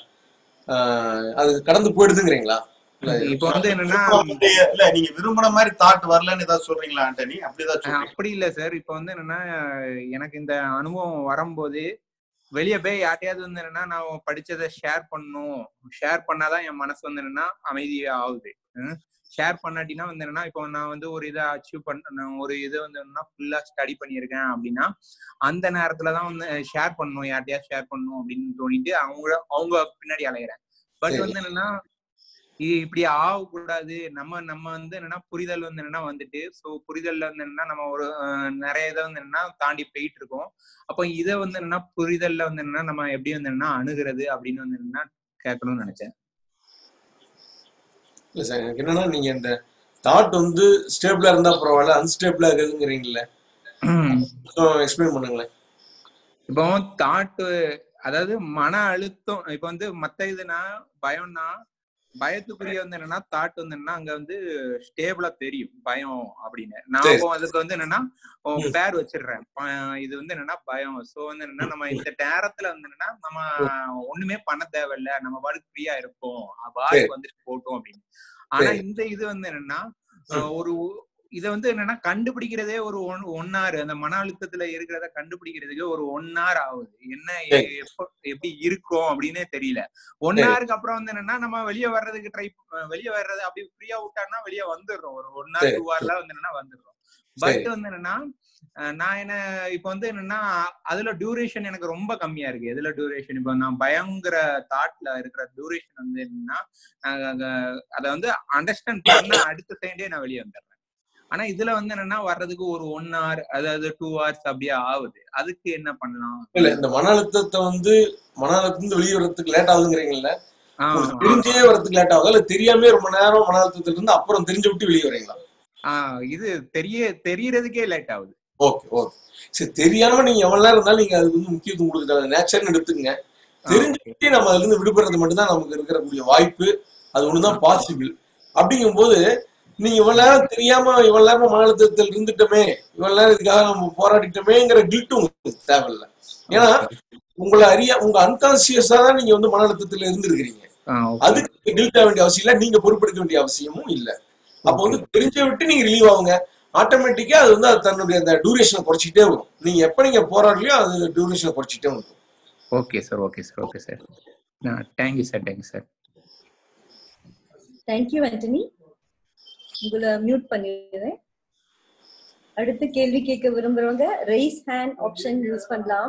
அது கடந்து போயிடுதுங்கிறீங்களா இல்ல இப்போ வந்து என்னன்னா இல்ல நீங்க விரும்பின மாதிரி தாட் வரலன்னு ஏதாவது சொல்றீங்களா ஆண்டனி அப்படிதான் அஹ் சொல்றீங்க அப்படி இல்ல சார் இப்போ வந்து என்னன்னா எனக்கு இந்த அனுபவம் வரும்போது வெளியே போய் யார்ட்டையாவது வந்து என்னன்னா நான் படிச்சதை ஷேர் பண்ணணும் ஷேர் பண்ணாதான் என் மனசு வந்து என்னன்னா அமைதியா ஆகுது ஷேர் பண்ணாட்டினா வந்து என்னன்னா இப்போ நான் வந்து ஒரு இதை அச்சீவ் பண்ண ஒரு இதை வந்து என்னன்னா ஃபுல்லா ஸ்டடி பண்ணியிருக்கேன் அப்படின்னா அந்த நேரத்துல தான் வந்து ஷேர் பண்ணணும் யார்ட்டையா ஷேர் பண்ணணும் அப்படின்னு தோணிட்டு அவங்க அவங்க பின்னாடி அலையிறேன் பட் சரி. வந்து என்னன்னா இது இப்படி ஆகக்கூடாது நம்ம நம்ம வந்து என்னன்னா புரிதல் வந்து என்னன்னா வந்துட்டு ஸோ புரிதல்ல வந்து என்னன்னா நம்ம ஒரு அஹ், நிறைய இதை வந்து என்னன்னா தாண்டி போயிட்டு இருக்கோம் அப்போ இதை வந்து என்னன்னா புரிதல்ல வந்து என்னன்னா நம்ம எப்படி வந்து என்னன்னா அணுகிறது அப்படின்னு வந்து என்னன்னா கேட்கணும்னு நினைச்சேன் இல்ல சார் எனக்கு என்னன்னா நீங்க இந்த தாட் வந்து ஸ்டேபிளா இருந்தா பரவாயில்ல அன்ஸ்டேபிளா இருக்குதுங்கிறீங்கல்ல எக்ஸ்பிளைன் பண்ணுங்களேன் இப்போ தாட்டு அதாவது மன அழுத்தம் இப்ப வந்து மத்த இதுனா பயம்னா பயத்துக்குரிய வந்து என்னன்னா தாட் வந்து என்னன்னா அங்க வந்து ஸ்டேபிளா தெரியும் பயம் அப்படின்னு நான் சரி. அப்போ அதுக்கு வந்து என்னன்னா ம். பேர் வச்சிடுறேன் ப- இது வந்து என்னன்னா பயம் சோ வந்து என்னன்னா நம்ம இந்த நேரத்துல வந்து என்னன்னா நம்ம ஒண்ணுமே பண்ண தேவையில்ல நம்ம பாட்டுக்கு ஃப்ரீயா இருப்போம் வாய்ப்பு வந்துட்டு போட்டோம் அப்படின்னு ஆனா சரி. இந்த இது வந்து என்னன்னா அஹ், ஒரு இத வந்து என்னன்னா கண்டுபிடிக்கிறதே ஒரு ஒன் ஒன் ஹவர் அந்த மன அழுத்தத்துல இருக்கிறத கண்டுபிடிக்கிறதுக்கு ஒரு ஒன் ஹவர் ஆகுது என்ன எ- சரி. எப்ப எப்படி இருக்கும் அப்படின்னே தெரியல ஒன் சரி. ஹவருக்கு அப்புறம் வந்து என்னன்னா நம்ம வெளியே வர்றதுக்கு ட்ரை வெளியே வர்றது அப்படி ஃப்ரீயா விட்டாருன்னா வெளியே வந்துடுறோம் ஒரு ஒன் ஹவர் சரி. டூ ஹவர்ல வந்து என்னன்னா வந்துடுறோம் சரி பட் வந்து என்னன்னா அஹ் நான் என்ன இப்ப வந்து என்னன்னா அதுல டியூரேஷன் எனக்கு ரொம்ப கம்மியா இருக்கு எதுல டியூரேஷன் இப்ப நான் பயங்கர தாட்ல இருக்கிற டியூரேஷன் வந்து என்னன்னா அஹ் அதை வந்து அண்டர்ஸ்டாண்ட் பண்ண அடுத்த செகண்டே நான் வெளியே வந்துடுறேன் ஆனா இதுல வந்து என்னன்னா வர்றதுக்கு ஒரு ஒன் ஹவர் அதாவது டூ ஹவர்ஸ் அப்படியே ஆகுது அதுக்கு என்ன பண்ணலாம் இல்ல இந்த மன அழுத்தத்தை வந்து மன அழுத்தம் வெளியே வர்றதுக்கு லேட் ஆகுதுங்கிறீங்கல்ல ஆஹ் உங்களுக்கு தெரிஞ்சே வர்றதுக்கு லேட் ஆகுது இல்ல தெரியாம ரொம்ப நேரம் மன அழுத்தத்துல இருந்து அப்புறம் தெரிஞ்சு விட்டு வெளியே வரீங்களா ஆஹ் இது தெரிய தெரியறதுக்கே லேட் ஆகுது ஓகே ஓகே சரி தெரியாம நீங்க எவ்வளவு நேரம் இருந்தாலும் நீங்க அதுக்கு வந்து முக்கியத்துவம் கொடுக்குறது நேச்சர்னு எடுத்துக்கங்க ஆஹ் தெரிஞ்சுக்கிட்டே நம்ம அதுல இருந்து விடுபடுறது மட்டும்தான் நமக்கு இருக்கக்கூடிய வாய்ப்பு அது ஒண்ணுதான் பாசிபிள் அப்படிங்கும்போது நீங்க இவ்வளவு நேரம் தெரியாம இவ்வளவு நேரம் மன அழுத்தத்தில் இருந்துட்டோமே இவ்வளவு நேரம் இதுக்காக நம்ம போராடிட்டோமேங்கிற கில்ட் உங்களுக்கு தேவையில்லை ஏன்னா உங்களை அறிய உங்க அன்கான்சியஸா தான் நீங்க வந்து மன அழுத்தத்துல இருந்திருக்கிறீங்க ஆஹ் ஓகே அதுக்கு கில்ட் ஆக வேண்டிய அவசியம் இல்லை நீங்க பொறுப்பெடுக்க வேண்டிய அவசியமும் இல்லை அப்போ வந்து தெரிஞ்ச விட்டு நீங்க ரிலீவ் ஆகுங்க ஆட்டோமேட்டிக்கா அது வந்து அது தன்னுடைய அந்த டியூரேஷனை குறைச்சிட்டே வரும் நீங்க எப்ப நீங்க போராடலையோ அது டியூரேஷனை குறைச்சிட்டே வரும் okay sir okay sir okay sir thank you sir thank you sir thank you Antony உங்களை மியூட் பண்ணிடுறேன் அடுத்த கேள்வி கேட்க விரும்புறவங்க ரைஸ் ஹேண்ட் ஆப்ஷன் யூஸ் பண்ணலாம்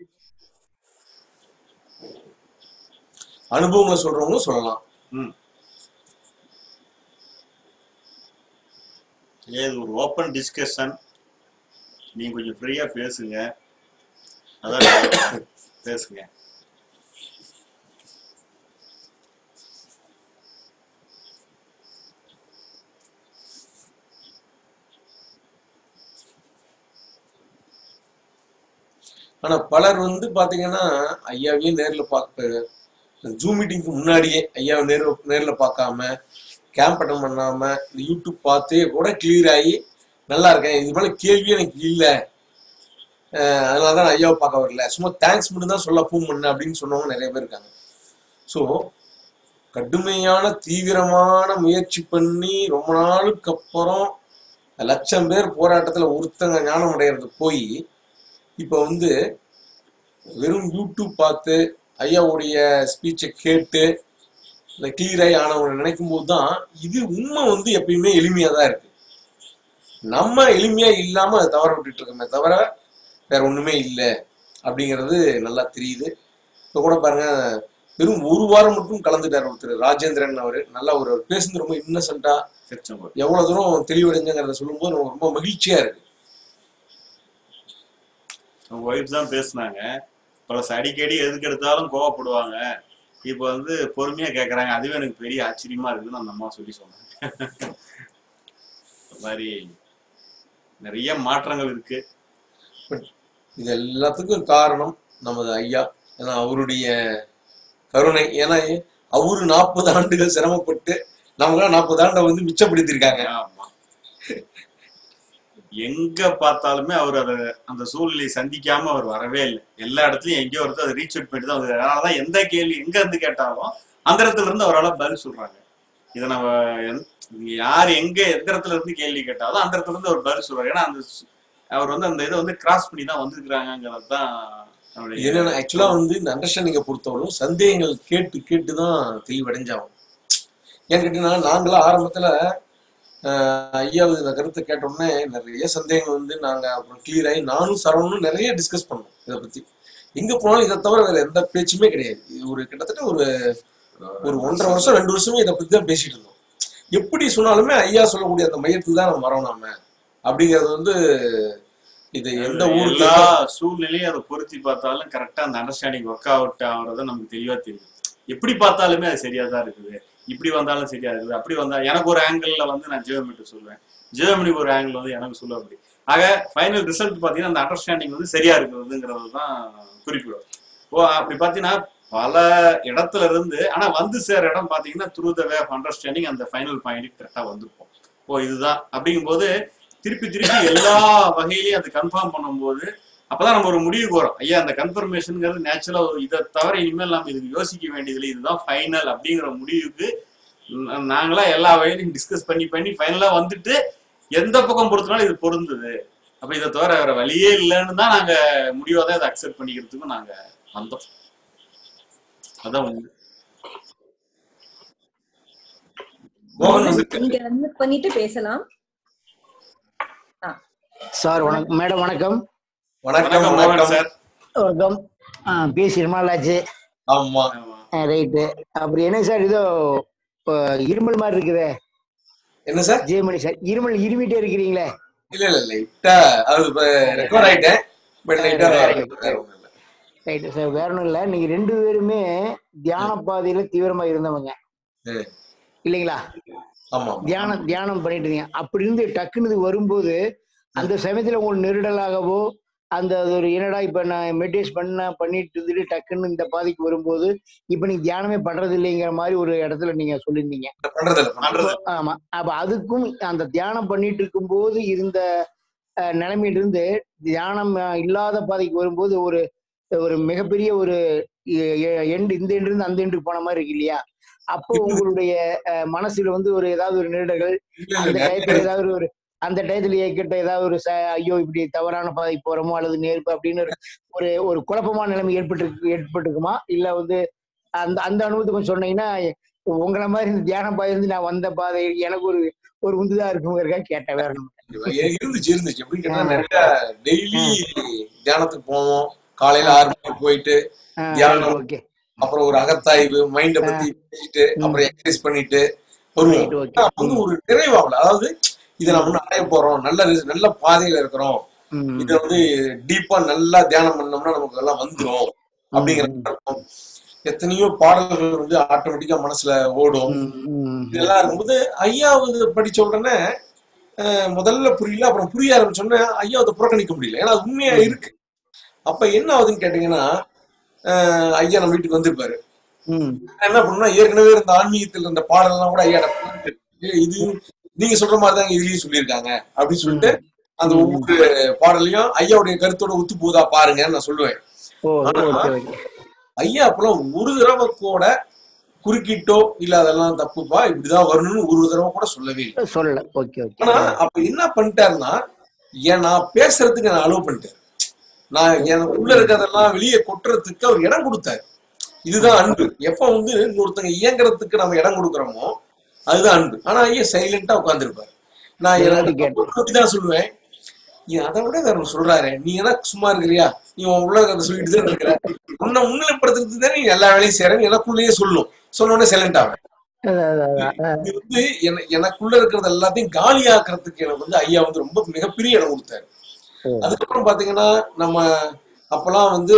அனுபவங்களை சொல்றவங்களும் சொல்லலாம் ம் இது ஒரு ஓப்பன் டிஸ்கஷன் நீங்க கொஞ்சம் ஃப்ரீயா பேசுங்க அதான் பேசுங்க ஆனா பலர் வந்து பாத்தீங்கன்னா ஐயாவையும் நேர்ல பார்க்க ஜூம் மீட்டிங்க்கு முன்னாடியே ஐயாவை நேர்ல நேர்ல பார்க்காம கேம்ப் அட்டன் பண்ணாம இந்த யூடியூப் பார்த்தே கூட கிளியர் ஆகி நல்லா இருக்கேன் இது போல கேள்வி எனக்கு இல்ல அஹ் அதனால தான் நான் ஐயாவை பார்க்க வரல சும்மா தேங்க்ஸ் மட்டும் தான் சொல்ல ஃபோன் பண்ணேன் அப்படின்னு சொன்னவங்க நிறைய பேர் இருக்காங்க ஸோ கடுமையான தீவிரமான முயற்சி பண்ணி ரொம்ப நாளுக்கு அப்புறம் லட்சம் பேர் போராட்டத்துல ஒருத்தங்க ஞானம் அடையிறது போய் இப்போ வந்து வெறும் யூடியூப் பார்த்து ஐயாவுடைய ஸ்பீச்சை கேட்டு இந்த கிளியராகி ஆனவங்களை நினைக்கும் போது தான் இது உண்மை வந்து எப்பயுமே எளிமையா தான் இருக்கு நம்ம எளிமையா இல்லாம அதை தவற விட்டுட்டு இருக்கோமே தவிர வேற ஒண்ணுமே இல்லை அப்படிங்கிறது நல்லா தெரியுது இப்போ கூட பாருங்க வெறும் ஒரு வாரம் மட்டும் கலந்துட்டார் ஒருத்தர் ராஜேந்திரன் அவரு நல்லா ஒரு அவர் பேசுனது ரொம்ப இன்னசென்ட்டா திருச்செங்கோடு எவ்வளவு தூரம் தெளிவடைஞ்சுங்கிறத சொல்லும்போது நமக்கு ரொம்ப மகிழ்ச்சியா இருக்கு அவங்க ஒய்ஃப் தான் பேசுனாங்க ப்ளஸ் அடிக்கடி எதுக்கு எடுத்தாலும் கோவப்படுவாங்க இப்போ வந்து பொறுமையா கேக்குறாங்க அதுவே எனக்கு பெரிய ஆச்சரியமா இருக்குதுன்னு அந்த அம்மா சொல்லி சொன்னாங்க இந்த மாதிரி நிறைய மாற்றங்கள் இருக்கு இது எல்லாத்துக்கும் காரணம் நமது ஐயா ஏன்னா அவருடைய கருணை ஏன்னா அவரு நாற்பது ஆண்டுகள் சிரமப்பட்டு நமக்கெல்லாம் நாற்பது ஆண்டை வந்து மிச்சப்படுத்தியிருக்காங்க ஆமா எங்க பார்த்தாலுமே அவர் அதை அந்த சூழ்நிலையை சந்திக்காம அவர் வரவே இல்லை எல்லா இடத்துலயும் எங்கேயோ ஒருத்தர் அதை ரீச் அவுட் பண்ணிட்டு தான் வந்து அதனாலதான் எந்த கேள்வி எங்க இருந்து கேட்டாலும் அந்த இடத்துல இருந்து அவரால் பதில் சொல்றாங்க இதை நம்ம எந்த- யார் எங்க எந்த இடத்துல இருந்து கேள்வி கேட்டாலும் அந்த இடத்துல இருந்து அவர் பதில் சொல்றாரு ஏன்னா அந்த சு- அவர் வந்து அந்த இதை வந்து கிராஸ் பண்ணி தான் வந்திருக்கிறாங்கிறது தான் நம்மளுடைய என்னன்னா ஆக்சுவலா வந்து இந்த அண்டர்ஸ்டாண்டிங்கை பொறுத்தவரைக்கும் சந்தேகங்கள் கேட்டு கேட்டு தான் தெளிவடைஞ்சாகும் ஏன்னு கேட்டீங்கன்னா நாங்களாம் ஆரம்பத்துல ஆஹ், ஐயா இந்த கருத்தை கேட்ட உடனே நிறைய சந்தேகங்கள் வந்து நாங்க அப்புறம் கிளியர் ஆகி நானும் சரவணும் நிறைய டிஸ்கஸ் பண்ணோம் இதை பத்தி எங்க போனாலும் இதை தவிர வேற எந்த பேச்சுமே கிடையாது இது ஒரு கிட்டத்தட்ட ஒரு ஒரு ஒன்றரை வருஷம் ரெண்டு வருஷமே இதை பத்தி தான் பேசிட்டு இருந்தோம் எப்படி சொன்னாலுமே ஐயா சொல்லக்கூடிய அந்த மையத்துக்கு தான் நம்ம வரோம் நாம அப்படிங்கிறது வந்து இது எந்த ஊருக்கு எல்லா சூழ்நிலையும் அதை பொருத்தி பார்த்தாலும் கரெக்டா அந்த அண்டர்ஸ்டாண்டிங் ஒர்க் அவுட் ஆகுறது நமக்கு தெளிவா தெரியும் எப்படி பார்த்தாலுமே அது சரியா தான் இருக்குது இப்படி வந்தாலும் சரியா இருக்குது அப்படி வந்தா எனக்கு ஒரு ஆங்கிள் வந்து நான் ஜியோமெட்ரி சொல்லுவேன் ஜியோமெட்ரிக்கு ஒரு ஆங்கிள் வந்து எனக்கு சொல்ல அப்படி ஆக ஃபைனல் ரிசல்ட் பார்த்தீங்கன்னா அந்த அண்டர்ஸ்டாண்டிங் வந்து சரியா இருக்கிறதுங்கிறது தான் குறிப்பிடும் ஓ அப்படி பார்த்தீங்கன்னா பல இடத்துல இருந்து ஆனா வந்து சேர இடம் பார்த்தீங்கன்னா through the way of understanding அந்த ஃபைனல் பாயிண்ட் கரெக்டாக வந்திருப்போம் ஓ இதுதான் அப்படிங்கும்போது திருப்பி திருப்பி எல்லா வகையிலையும் அது கன்ஃபார்ம் பண்ணும்போது அப்பதான் நம்ம ஒரு முடிவுக்கு வரோம் ஐயா அந்த கன்ஃபர்மேஷனுங்கிறது நேச்சுரலா ஒரு இதை தவிர இனிமேல் நம்ம இதுக்கு யோசிக்க வேண்டியதில்லை இதுதான் ஃபைனல் அப்படிங்கிற முடிவுக்கு ந- நாங்களா எல்லா வகையிலையும் டிஸ்கஸ் பண்ணி பண்ணி ஃபைனலா வந்துட்டு எந்த பக்கம் பொறுத்தனாலும் இது பொருந்தது அப்ப இதை தவிர வேற வழியே இல்லைன்னு தான் நாங்க முடிவா தான் இதை அக்செப்ட் பண்ணிக்கிறதுக்கும் நாங்க வந்தோம் அதான் உண்மை மோகன் மோகன் வந்திருக்காரு. நீங்க அன்மியூட் பண்ணிட்டு பேசலாம் சார் வணக்கம் மேடம் வணக்கம் வணக்கம் வணக்கம் மோகன் வணக்கம் சார் வணக்கம் ஆ, பேசி ரொம்ப நாளாச்சு ஆமா ரைட்டு அப்புறம் என்ன சார் இதோ இப்போ இருமல் மாதிரி இருக்குதே என்ன சார் ஜெயமணி சார் இருமல் இருமிட்டே இருக்கிறீங்களே இல்ல இல்ல லைட்டா அது ரெக்கவர் ஆயிட்டேன் பட் லைட்டா ரைட்டு சார் வேற ஒன்றும் இல்லை நீங்க ரெண்டு பேருமே தியான பாதையில தீவிரமா இருந்தவங்க ம். இல்லைங்களா ஆமா தியானம் தியானம் பண்ணிட்டு இருந்தீங்க அப்படி இருந்து டக்குன்னு இது வரும்போது அந்த சமயத்துல உங்களுக்கு நெருடலாகவோ அந்த அது ஒரு என்னடா இப்ப நான் மெடிடேஷன் பண்ண பண்ணிட்டு இருந்துட்டு டக்குன்னு இந்த பாதைக்கு வரும்போது இப்ப நீங்க தியானமே பண்றது இல்லைங்கிற மாதிரி ஒரு இடத்துல நீங்க சொல்லியிருந்தீங்க பண்றது இல்ல பண்றது பண்றது ஆமா அப்ப அதுக்கும் அந்த தியானம் பண்ணிட்டு இருக்கும்போது இருந்த அஹ், நிலைமையிலிருந்து தியானம் அஹ், இல்லாத பாதைக்கு வரும்போது ஒரு ஒரு மிகப்பெரிய ஒரு எண்டு இந்த எண்டு இருந்து அந்த எண்டுக்கு போன மாதிரி இருக்கு இல்லையா அப்போ உங்களுடைய அஹ், மனசுல வந்து ஒரு ஏதாவது ஒரு நிருடர்கள் இல்ல அந்த இல்ல டயத்துல ஏதாவது ஒரு அந்த டயத்துல ஏற்கிட்ட ஏதாவது ஒரு ச- ஐயோ இப்படி தவறான பாதைக்கு போறோமோ அல்லது நேர்ப்பு அப்படின்னு ஒரு- ஒரு ஒரு குழப்பமான நிலைமை ஏற்பட்டு ஏற்பட்டுருக்குமா இல்ல வந்து அந்த அந்த அனுபவத்தை கொஞ்சம் சொன்னீங்கன்னா உங்களை மாதிரி இந்த தியான பாதை இருந்து நான் வந்த பாதை எனக்கு ஒரு ஒரு உந்துதா இருக்குங்கிறக்கா கேட்டேன் வேற ஒண்ணும் இல்ல. இருந்துச்சு இருந்துச்சு எப்படி கேட்டா நிறைய டெய்லி தியானத்துக்கு போவோம் காலையில ஆறு மணிக்கு போயிட்டு ஆ, தியானம். ஓகே அப்புறம் ஒரு அகத்தாய்வு மைண்ட பத்தி பேசிட்டு அப்புறம் எக்ஸசைஸ் பண்ணிட்டு வருவோம் ரைட் ஓகே ஆனா வந்து ஒரு நிறைவாகல அதாவது இதை நம்ம இன்னும் அடைய போறோம் நல்ல ரிச- நல்ல பாதையில இருக்கிறோம் ம், இதை வந்து டீப்பா நல்லா தியானம் பண்ணோம்னா நமக்கு எல்லாம் வந்துரும் அப்படிங்கிற ம், அர்த்தம். எத்தனையோ பாடல்கள் வந்து ஆட்டோமேட்டிக்கா மனசுல ஓடும் ம், ம், இதெல்லாம் இருக்கும்போது ஐயா வந்து படிச்ச உடனே அஹ், முதல்ல புரியல அப்புறம் புரிய ஆரம்பிச்சோடனே ஐயா அதை புறக்கணிக்க முடியல ஏன்னா அது உண்மையா இருக்கு அப்ப என்ன ஆகுதுன்னு கேட்டீங்கன்னா அஹ், ஐயா நம்ம வீட்டுக்கு வந்திருப்பாரு ம், நான் என்ன பண்ணுனா ஏற்கனவே இருந்த ஆன்மீகத்தில் இருந்த பாடல்லாம் கூட ஐயா இது நீங்க சொல்ற மாதிரி தான் இதுலயும் சொல்லியிருக்காங்க அப்படின்னு சொல்லிட்டு அந்த ஒவ்வொரு பாடலையும் ஐயாவுடைய கருத்தோட ஒத்து போதா பாருங்கன்னு நான் சொல்லுவேன் ஓ ஆனா, ஓகே ஓகே ஐயா அப்பெல்லாம் ஒரு தடவை கூட குறுக்கிட்டோ இல்ல அதெல்லாம் தப்புப்பா இப்படிதான் வரணும்னு ஒரு தடவை கூட சொல்லவே இல்லை சொல்லல ஓகே ஓகே ஆனா அப்ப என்ன பண்ணிட்டாருன்னா ஏன் நான் பேசுறதுக்கு நான் அலோவ் பண்ணிட்டேன் நான் எனக்கு உள்ள இருக்கிறதெல்லாம் வெளியே கொட்டுறதுக்கு அவர் இடம் கொடுத்தாரு இதுதான் அன்பு எப்ப வந்து ஒருத்தங்க இயங்குறதுக்கு நம்ம இடம் கொடுக்குறோமோ அதுதான் அன்பு ஆனா ஐயா சைலண்டா உட்காந்துருப்பாரு நான் எல்லாத்தையும் கேட்டு. எனக்கு தான் சொல்லுவேன் நீ அதை விட வேற ஒண்ணு சொல்றாரு நீ என்ன சும்மா இருக்கிறியா நீ உன் உள்ள அதை சொல்லிட்டு தான் இருக்கிற உன்னை முன்னிலைப்படுத்துறதுக்கு தான் நீ எல்லா வேலையும் செய்யற நீ எனக்குள்ளேயே சொல்லும் சொன்ன உடனே சைலண்ட் ஆவேன் அதான், அதான், அதான். இது வந்து என- எனக்குள்ள இருக்கிறது எல்லாத்தையும் காலியாக்குறதுக்கு எனக்கு வந்து ஐயா வந்து ரொம்ப மிகப்பெரிய இடம் கொடுத்தாரு ஓ. அதுக்கப்புறம் பாத்தீங்கன்னா நம்ம அப்பெல்லாம் வந்து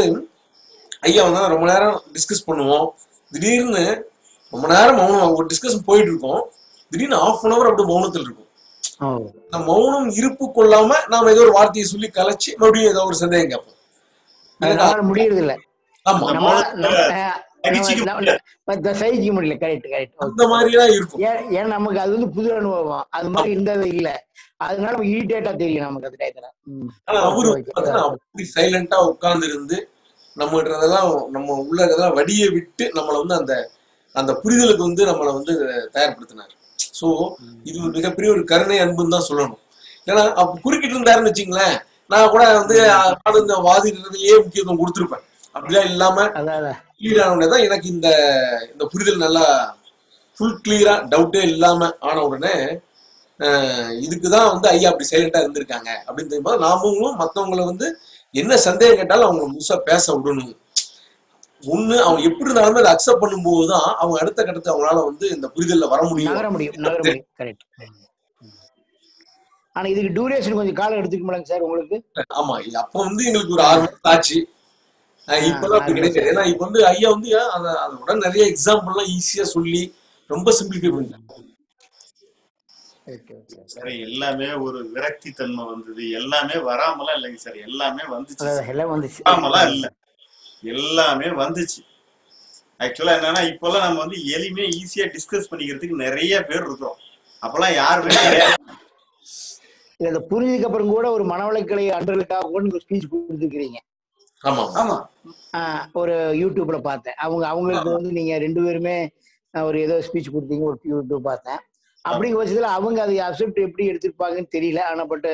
ஐயா வந்து ரொம்ப நேரம் டிஸ்கஸ் பண்ணுவோம் திடீர்னு ரொம்ப நேரம் மௌனம் ஒரு டிஸ்கஷன் போயிட்டு இருக்கோம் திடீர்னு ஆஃப் அன் அவர் அப்படி மௌனத்தில் இருக்கும் ஓ அந்த மௌனம் இருப்பு கொள்ளாம நாம ஏதோ ஒரு வார்த்தையை சொல்லி கலைச்சு மறுபடியும் ஏதோ ஒரு சந்தேகம் கேட்போம் எனக்கு அதனால முடியறது இல்ல ஆமா நம்ம சகிச்சுக்க நம்ம சகிக்க முடியல கரெக்ட் கரெக்ட் அந்த மாதிரிலாம் இருக்கும் ஏன் ஏன்னா நமக்கு அது வந்து புது அனுபவம் அது மாதிரி இருந்தது இல்ல அதனால நமக்கு இரிட்டேட்டா தெரியும் நமக்கு அந்த டயத்துல ம். ஆனா அவரு Okay, okay. பாத்தீங்கன்னா அப்படி சைலண்டா உட்கார்ந்து இருந்து நம்ம இதெல்லாம் நம்ம உள்ள இதெல்லாம் வடிய விட்டு நம்மளை வந்து அந்த அந்த புரிதலுக்கு வந்து நம்மளை வந்து தயார்படுத்தினார் சோ இது ஒரு மிகப்பெரிய ஒரு கருணை அன்புன்னு தான் சொல்லணும் ஏன்னா அப்ப குறுக்கிட்டு இருந்தாருன்னு வச்சுங்களேன் நான் கூட வந்து நானும் இந்த வாதிடுறதுலயே முக்கியத்துவம் கொடுத்துருப்பேன் அப்படிலாம் இல்லாம அதான் அதான் கிளியர் ஆன உடனே தான் எனக்கு இந்த இந்த புரிதல் நல்லா ஃபுல் கிளியரா டவுட்டே இல்லாம ஆன உடனே அஹ், இதுக்குதான் வந்து ஐயா அப்படி சைலண்டா இருந்திருக்காங்க அப்படின்னு தெரியும்போது நாமளும் மத்தவங்கள வந்து என்ன சந்தேகம் கேட்டாலும் அவங்க முழுசா பேச விடணும் ஒண்ணு அவங்க எப்படி இருந்தாலுமே அதை அக்செப்ட் பண்ணும்போது தான் அவங்க அடுத்த கட்டத்தை அவங்களால வந்து இந்த புரிதல்ல வர முடியும் நகர முடியும் நகர முடியும் கரெக்ட் ஆனா இதுக்கு டியூரேஷன் கொஞ்சம் காலம் எடுத்துக்க முடியல சார் உங்களுக்கு ஆமா இது அப்ப வந்து எங்களுக்கு ஒரு ஆறு மாசம் ஆச்சு அஹ் இப்பதான் அப்படி ஆறு கிடையாது ஏன்னா இப்ப வந்து ஐயா வந்து அதை அதோட நிறைய எக்ஸாம்பிள் எல்லாம் ஈஸியா சொல்லி ரொம்ப சிம்பிளிஃபை பண்ணிட்டாங்க ஓகே ஓகே சார் எல்லாமே ஒரு விரக்தி தன்மை வந்தது எல்லாமே வராமலாம் இல்லைங்க சார் எல்லாமே வந்துச்சு அதான் சார் எல்லாம் வந்துச்சு வராமலாம் இல்ல எல்லாமே வந்துச்சு ஆக்சுவலா என்னன்னா இப்பெல்லாம் நம்ம வந்து எளிமையா ஈஸியா டிஸ்கஸ் பண்ணிக்கிறதுக்கு நிறைய பேர் இருக்கிறோம் அப்பெல்லாம் யாருமே கிடையாது இல்ல இதை புரிஞ்சதுக்கு அப்புறம் கூட ஒரு மனவளக்கலை அன்பர்களுக்காக கூட நீங்க ஸ்பீச் கொடுத்துருக்கிறீங்க ஆமா ஆமா ஆஹ் ஒரு யூடியூப்ல பார்த்தேன் அவங்க அவங்களுக்கு வந்து நீங்க ரெண்டு பேருமே ஆஹ் ஒரு ஏதோ ஸ்பீச் கொடுத்தீங்க ஒரு யூடியூப் பார்த்தேன் அப்படிங்கிற பட்சத்துல அவங்க அதை அக்செப்ட் எப்படி எடுத்திருப்பாங்கன்னு தெரியல ஆனா பட்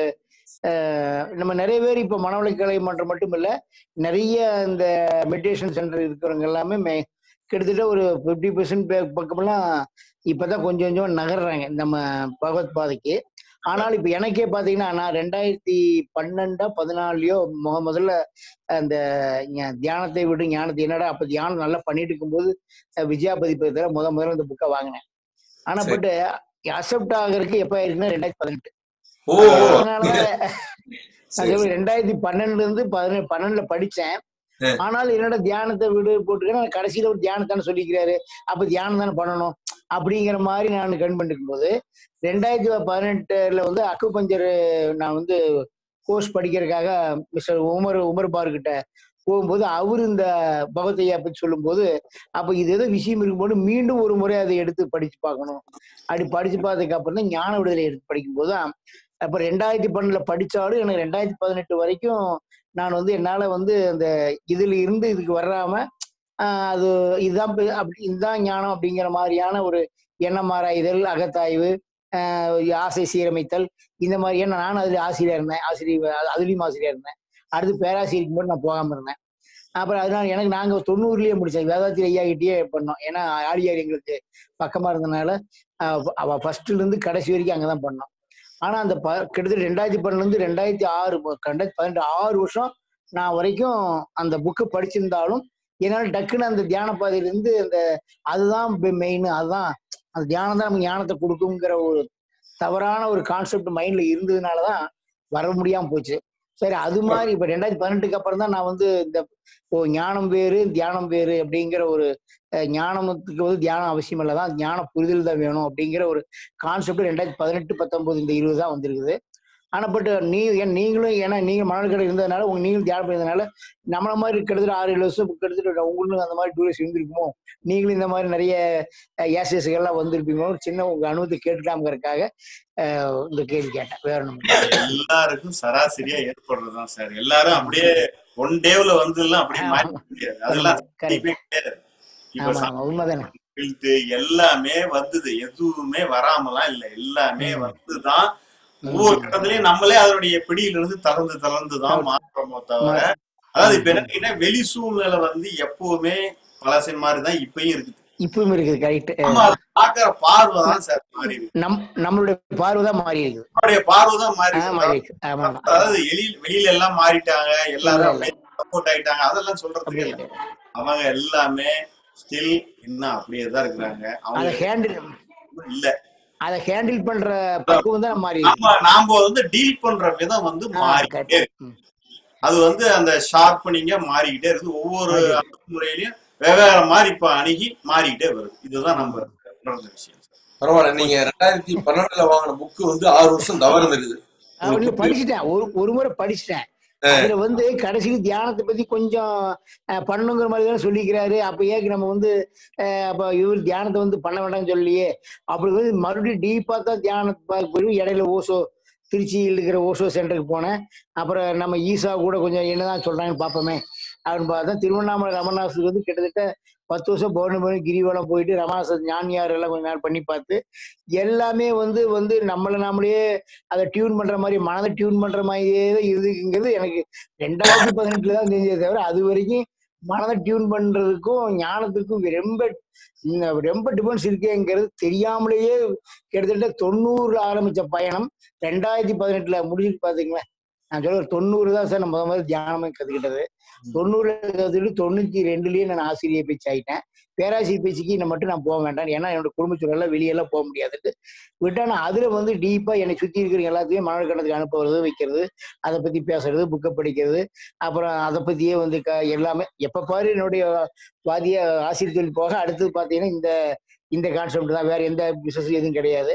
நம்ம நிறைய பேர் இப்ப மனவளக்கலை மன்றம் மட்டும் இல்ல நிறைய இந்த மெடிடேஷன் சென்டர் இருக்கிறவங்க எல்லாமே மே- கிட்டத்தட்ட ஒரு ஃபிஃப்டி பெர்சன்ட் பக்கமெல்லாம் இப்பதான் கொஞ்சம் கொஞ்சம் நகர்றாங்க நம்ம பகவத் பாதைக்கு ஆனால் இப்ப எனக்கே பாத்தீங்கன்னா நான் ரெண்டாயிரத்தி பன்னெண்டா பதினாலுலயோ முத முதல்ல அந்த ஞ- தியானத்தை விட்டு ஞானத்தை என்னடா அப்ப தியானம் நல்லா பண்ணிட்டு இருக்கும்போது அஹ் விஜயா பதிப்பகத்துல முத முதல்ல இந்த புக்கை வாங்கினேன் ஆனா சரி. பட் அக்செப்ட் ஆகுறதுக்கு எப்ப ஆயிருக்குன்னா ரெண்டாயிரத்தி பதினெட்டு ஓ அதனாலதான் நான் சரி, சொல்லுவேன் ரெண்டாயிரத்தி பன்னெண்டுல இருந்து பதினெட்டு பன்னெண்டுல படிச்சேன் ஆ. ஆனால் என்னோட தியானத்தை விடு போட்டுக்கிறேன் கடைசியில ஒரு தியானத்தானே சொல்லிக்கிறாரு அப்ப தியானம் தானே பண்ணணும் அப்படிங்கிற மாதிரி நான் கண் பண்ணிருக்கும் போது ரெண்டாயிரத்தி பதினெட்டுல வந்து அக்கு பஞ்சர் நான் வந்து கோர்ஸ் படிக்கிறதுக்காக மிஸ்டர் உமர் உமர் பார் கிட்ட போகும்போது அவர் இந்த பகவத்தையா பத்தி சொல்லும்போது அப்ப இது ஏதோ விஷயம் இருக்கும்போது மீண்டும் ஒரு முறை அதை எடுத்து படிச்சு பார்க்கணும் அப்படி படிச்சு பார்த்ததுக்கு அப்புறம் தான் ஞான விடுதலை எடுத்து படிக்கும்போது தான் அப்ப ரெண்டாயிரத்தி பன்னெண்டுல படிச்சாலும் எனக்கு ரெண்டாயிரத்தி பதினெட்டு வரைக்கும் நான் வந்து என்னால வந்து அந்த இதுல இருந்து இதுக்கு வராம ஆஹ் அது இதுதான் பெ- அப்படி இதுதான் ஞானம் அப்படிங்கிற மாதிரியான ஒரு எண்ணம் ஆராய்தல் அகத்தாய்வு ஆஹ் ஆசை சீரமைத்தல் இந்த மாதிரி ஏன்னா நானும் அதுல ஆசிரியர் இருந்தேன் ஆசிரியர் அதுலயும் ஆசிரியர் இருந்தேன் அடுத்து பேராசிரியருக்கு மட்டும் நான் போகாம இருந்தேன் அப்புறம் அதனால எனக்கு நாங்க தொண்ணூறுலயே முடிச்சோம் வேதாத்திரி ஐயா கிட்டயே பண்ணோம் ஏன்னா ஆழியார் எங்களுக்கு பக்கமா இருந்தனால ஆஹ் அவ ஃபர்ஸ்ட்ல இருந்து கடைசி வரைக்கும் அங்கதான் பண்ணோம் ஆனா அந்த ப கிட்டத்தட்ட ரெண்டாயிரத்தி பன்னெண்டுல இருந்து ரெண்டாயிரத்தி ஆறு ப- ரெண்டாயிரத்தி பதினெட்டு ஆறு வருஷம் நான் வரைக்கும் அந்த புக்கு படிச்சிருந்தாலும் என்னால் டக்குன்னு அந்த தியான பாதையிலேருந்து அந்த அதுதான் மெயின் அதுதான் அந்த தியானம் தான் நமக்கு ஞானத்தை கொடுக்குங்கிற ஒரு தவறான ஒரு கான்செப்ட் மைண்ட்ல இருந்ததுனால தான் வர முடியாம போச்சு சரி அது மாதிரி இப்ப ரெண்டாயிரத்தி பதினெட்டுக்கு அப்புறம் தான் நான் வந்து இந்த ஓ ஞானம் வேறு தியானம் வேறு அப்படிங்கிற ஒரு அஹ், ஞானத்துக்கு வந்து தியானம் அவசியம் இல்லை தான் ஞான புரிதல் தான் வேணும் அப்படிங்கிற ஒரு கான்செப்ட் ரெண்டாயிரத்தி பதினெட்டு பத்தொன்பது இந்த இருபது தான் வந்திருக்குது ஆனா பட் நீ ஏன் நீங்களும் ஏன்னா நீங்க மணல்கடை இருந்ததுனால உங்க நீங்களும் தியானம் பண்ணதுனால நம்மள மாதிரி கிட்டத்தட்ட ஆறு ஏழு வருஷம் கிட்டத்தட்ட உங்களுக்கு அந்த மாதிரி டூரிஸ்ட் இருந்திருக்குமோ நீங்களும் இந்த மாதிரி நிறைய ஏசிஎஸ்கள்லாம் வந்திருப்பீங்களோ ஒரு சின்ன உங்க அனுபவத்தை கேட்டுக்கலாம்ங்கிறதுக்காக அஹ், இந்த கேள்வி கேட்டேன் வேற ஒண்ணும் எல்லாருக்கும் சராசரியா ஏற்படுறதுதான் சார் எல்லாரும் அப்படியே ஒன் டேவ்ல வந்து எல்லாம் அப்படியே மாற்ற முடியாது அதெல்லாம் கரெக்ட் சாத்தியமே கிடையாது இப்ப ஆமா ஆமா உண்மைதானே ஹெல்த் எல்லாமே வந்தது எதுவுமே வராமலாம் இல்ல எல்லாமே ம். வந்துதான் ஒவ்வொரு கட்டத்திலயும் நம்மளே அதனுடைய பிடியில இருந்து தளர்ந்து தளர்ந்து தான் மாற்றமோ தவிர அதாவது இப்ப என்ன கேட்டீங்கன்னா, வெளி சூழ்நிலை வந்து எப்பவுமே பழசின் மாதிரி தான் இப்பயும் இருக்குது இப்பவும் இருக்குது கரெக்ட் நம்ம அதை பாக்குற பார்வை தான் சார் மாறி இருக்கு நம் நம்மளுடைய பார்வை தான் மாறி இருக்குது நம்மளுடைய பார்வை தான் மாறி ஆ, இருக்கு மாறி இருக்கு ஆமா ஆமா அதாவது வெளியில வெளியில எல்லாம் மாறிட்டாங்க எல்லாரும் இல்ல, இல்ல. அப்படியே சப்போர்ட் ஆயிட்டாங்க அதெல்லாம் சொல்றதுக்கு அப்படி இல்ல இருக்கு அவங்க எல்லாமே ஸ்டில் இன்னும் அப்படியே தான் இருக்கிறாங்க அதை அவங்க ஹேண்டில் இல்ல அதை ஹேண்டில் பண்ற பக்குவம் தான் மாறி இருக்கு நாம நாம வந்து டீல் பண்ற விதம் வந்து ஆ, மாறிக்கிட்டே correct. இருக்கு ம். அது வந்து அந்த ஷார்ப்பனிங்கா மாறிக்கிட்டே இருக்குது ஒவ்வொரு அணுகுமுறையிலயும் வெவ்வேறு மாதிரி இப்ப அணுகி மாறிக்கிட்டே வருது இதுதான் நம்ம நடந்த விஷயம் பரவாயில்ல நீங்க ரெண்டாயிரத்தி பன்னெண்டுல வாங்கின புக்கு வந்து ஆறு வருஷம் தவறு இருக்குது நான் வந்து படிச்சுட்டேன் ஒரு ஒரு முறை படிச்சுட்டேன் அதுல வந்து கடைசியில தியானத்தை பத்தி கொஞ்சம் அஹ், பண்ணணுங்கிற மாதிரி தானே சொல்லிக்கிறாரு அப்ப ஏக்கு நம்ம வந்து அஹ், அப்ப இவர் தியானத்தை வந்து பண்ண வேண்டாம்னு சொல்லியே அப்படி வந்து மறுபடியும் டீப்பா தான் தியானத்தை பார்க்க போய் இடையில ஓசோ திருச்சியில் இருக்கிற ஓசோ சென்டருக்கு போனேன் அப்புறம் நம்ம ஈசா கூட கொஞ்சம் என்னதான் சொல்றாங்கன்னு பார்ப்போமே அப்படின்னு பார்த்தா திருவண்ணாமலை ரமணாசுக்கு வந்து கிட்டத்தட்ட பத்து வருஷம் பௌர்ணமி கிரிவலம் போயிட்டு ரமணாச ஞானியார் எல்லாம் கொஞ்ச நேரம் பண்ணி பார்த்து எல்லாமே வந்து வந்து நம்மளை நாமளே அதை டியூன் பண்ற மாதிரி மனதை டியூன் பண்ற மாதிரியே தான் இருக்குங்கிறது எனக்கு ரெண்டாயிரத்தி பதினெட்டுல தான் தெரிஞ்சதே தவிர அது வரைக்கும் மனதை டியூன் பண்றதுக்கும் ஞானத்துக்கும் ரொம்ப இந்த ரொம்ப டிஃபரன்ஸ் இருக்கேங்கிறது தெரியாமலேயே கிட்டத்தட்ட தொண்ணூறுல ஆரம்பிச்ச பயணம் ரெண்டாயிரத்தி பதினெட்டுல முடிஞ்சுட்டு பாத்தீங்களா நான் சொல்ல தொண்ணூறு தான் சார் நம்ம முதல் தியானமே கத்துக்கிட்டது தொண்ணூறுல கத்துக்கிட்டு தொண்ணூத்தி ரெண்டுலயே நான் ஆசிரியர் பேச்சு ஆயிட்டேன் பேராசிரியர் பேச்சுக்கு நான் மட்டும் நான் போக வேண்டாம் ஏன்னா என்னோட குடும்ப சூழல்ல வெளியெல்லாம் போக முடியாதுட்டு விட்டா நான் அதுல வந்து டீப்பா என்னை சுத்தி இருக்கிற எல்லாத்தையும் மணல் கணத்துக்கு அனுப்புறது வைக்கிறது அதை பத்தி பேசுறது புக்கை படிக்கிறது அப்புறம் அதை பத்தியே வந்து க எல்லாமே எப்ப பாரு என்னுடைய வாதிய ஆசிரியர் தொழில் போக அடுத்தது பாத்தீங்கன்னா இந்த இந்த கான்செப்ட் தான் வேற எந்த பிசினஸ் எதுவும் கிடையாது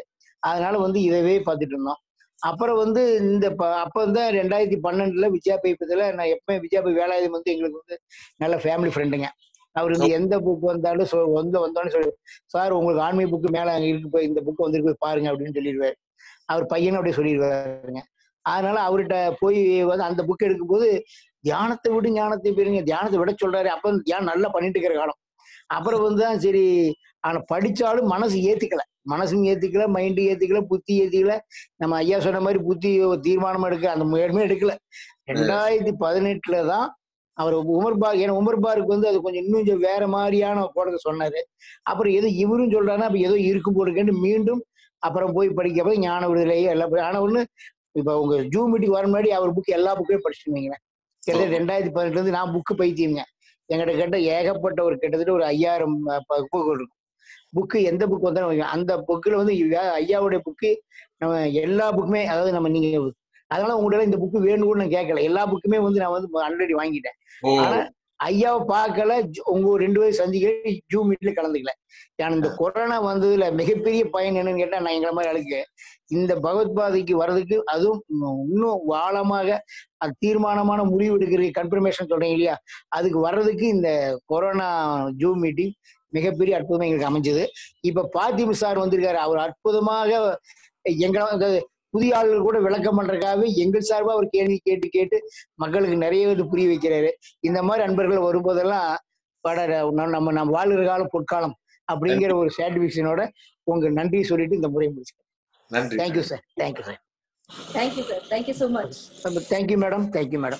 அதனால வந்து இதவே பார்த்துட்டு இருந்தோம் அப்புறம் வந்து இந்த ப- அப்ப வந்து ரெண்டாயிரத்தி பன்னெண்டுல விஜயா பைப்பத்தில் நான் எப்பவுமே விஜயா பை வேலாயுதம் வந்து எங்களுக்கு வந்து நல்ல ஃபேமிலி ஃப்ரெண்டுங்க அவர் வந்து எந்த புக் வந்தாலும் சொ வந்து வந்தோன்னு சொல்லி சார் உங்களுக்கு ஆன்மீக புக்கு மேலே அங்கே இருக்கு போய் இந்த புக்கு வந்திருக்கு போய் பாருங்க அப்படின்னு சொல்லிடுவார் அவர் பையனும் அப்படியே சொல்லிடுவாருங்க அதனால அவர்கிட்ட போய் வந்து அந்த புக் எடுக்கும்போது தியானத்தை விடு ஞானத்தை பெறுங்க தியானத்தை விட சொல்றாரு அப்ப வந்து தியானம் நல்லா பண்ணிட்டு இருக்கிற காலம் அப்புறம் வந்து தான் சரி ஆனா படிச்சாலும் மனசு ஏத்துக்கல மனசும் ஏத்துக்கல மைண்டு ஏத்துக்கல புத்தி ஏத்துக்கல நம்ம ஐயா சொன்ன மாதிரி புத்தி தீர்மானம் எடுக்க அந்த முயற்சியுமே எடுக்கல ரெண்டாயிரத்தி பதினெட்டுல தான் அவர் உமர் பாக் ஏன்னா உமர் பாருக்கு வந்து அது கொஞ்சம் இன்னும் கொஞ்சம் வேற மாதிரியான போடுறது சொன்னாரு அப்புறம் ஏதோ இவரும் சொல்றாருன்னா அப்ப ஏதோ இருக்கும் போட்டுக்கேன்னு மீண்டும் அப்புறம் போய் படிக்க போய் ஞான விடுதலையே எல்லாம் படி- ஆனா ஒண்ணு இப்ப உங்க ஜூ மீட்டிங் வர முன்னாடி அவர் புக் எல்லா புக்கையும் படிச்சுருந்தீங்க கிட்டத்தட்ட ரெண்டாயிரத்தி பதினெட்டுல இருந்து நான் புக்கு பைத்தியங்க எங்கிட்ட கேட்ட ஏகப்பட்ட ஒரு கிட்டத்தட்ட ஒரு ஐயாயிரம் புக்கு இருக்கும் புக்கு எந்த புக் வந்தாலும் அந்த புக்கில் வந்து இவ- ஐயாவுடைய புக்கு நம்ம எல்லா புக்குமே அதாவது நம்ம நீங்க அதனால உங்கள்ட்ட இந்த புக்கு வேணும் கூட நான் கேட்கல எல்லா புக்குமே வந்து நான் வந்து ஆல்ரெடி வாங்கிட்டேன் ஓ ஆனா ஐயாவை பார்க்கல ஜு- உங்க ரெண்டு பேரும் சந்திக்க ஜூ மீட்ல கலந்துக்கல நான் இந்த கொரோனா வந்ததுல மிகப்பெரிய பயன் என்னன்னு கேட்டா நான் எங்களை மாதிரி ஆளுக்கு இந்த பகவத்பாதைக்கு வர்றதுக்கு அதுவும் இன்னும் இன்னும் ஆழமாக அது தீர்மானமான முடிவு எடுக்கிற கன்ஃபர்மேஷன் சொல்றீங்க இல்லையா அதுக்கு வர்றதுக்கு இந்த கொரோனா ஜூ மீட்டிங் மிகப்பெரிய அற்புதமா எங்களுக்கு அமைஞ்சது இப்ப பாத்திம சார் வந்திருக்காரு அவர் அற்புதமாக எங்களை அதாவது புதிய ஆளுகள் கூட விளக்கம் பண்றதுக்காகவே எங்கள் சார்பா அவர் கேள்வி கேட்டு கேட்டு மக்களுக்கு நிறைய இது புரிய வைக்கிறாரு இந்த மாதிரி அன்பர்கள் வரும்போதெல்லாம் பட நம்ம நம்ம நம்ம வாழ்கிற காலம் பொற்காலம் அப்படிங்கிற ஒரு சாட்டிபிகேஷனோட உங்க நன்றி சொல்லிட்டு இந்த முறை முடிச்சுக்கிறேன் நன்றி thank you sir thank you sir thank you sir thank you so much thank you madam thank you madam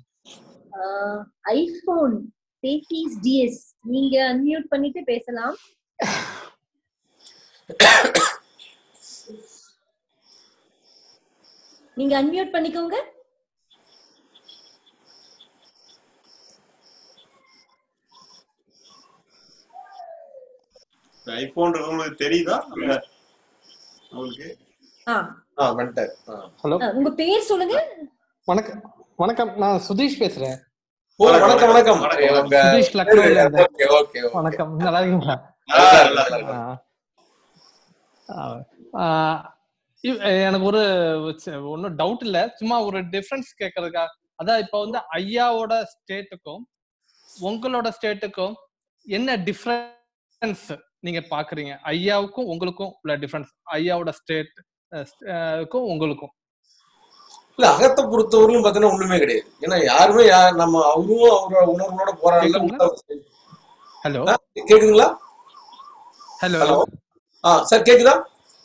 iPhone தேர்ட்டிஸ் டிஎஸ் நீங்க அன்மியூட் பண்ணிட்டு பேசலாம் நீங்க அன்மியூட் பண்ணிக்கோங்க ஐபோன் உங்களுக்கு தெரியுதா இல்ல உங்களுக்கு ஆ ஆ வந்துட்டார் ஆ. ஹலோ அஹ், உங்க பேர் சொல்லுங்க வணக்கம் வணக்கம் நான் சுதீஷ் பேசுறேன் ஓ வணக்கம் வணக்கம் வணக்கம். உங்க சுதீஷ் லக்னோல இருந்து ஓகே ஓகே வணக்கம் நல்லா இருக்கீங்களா ஆ, நல்லா இருக்கு. ஆ. ஆ, இவ்- எனக்கு ஒரு ஒன்றும் டவுட் இல்ல சும்மா ஒரு டிஃபரன்ஸ் கேட்கறதுக்கா அதான் இப்ப வந்து ஐயாவோட ஸ்டேட்டுக்கும் உங்களோட ஸ்டேட்டுக்கும் என்ன டிஃபரன்ஸ் நீங்க பாக்குறீங்க ஐயாவுக்கும் உங்களுக்கும் உள்ள டிஃபரன்ஸ் ஐயாவோட ஸ்டேட் க்கும் உங்களுக்கும் இல்ல அகத்தை பொறுத்தவரையிலும் பாத்தீங்கன்னா ஒண்ணுமே கிடையாது ஏன்னா யாருமே யா- நம்ம அவரும் அவரோட உணர்வுகளோட போராடல ஹலோ கேக்குதுங்களா ஹலோ ஹலோ ஆ சார் கேக்குதா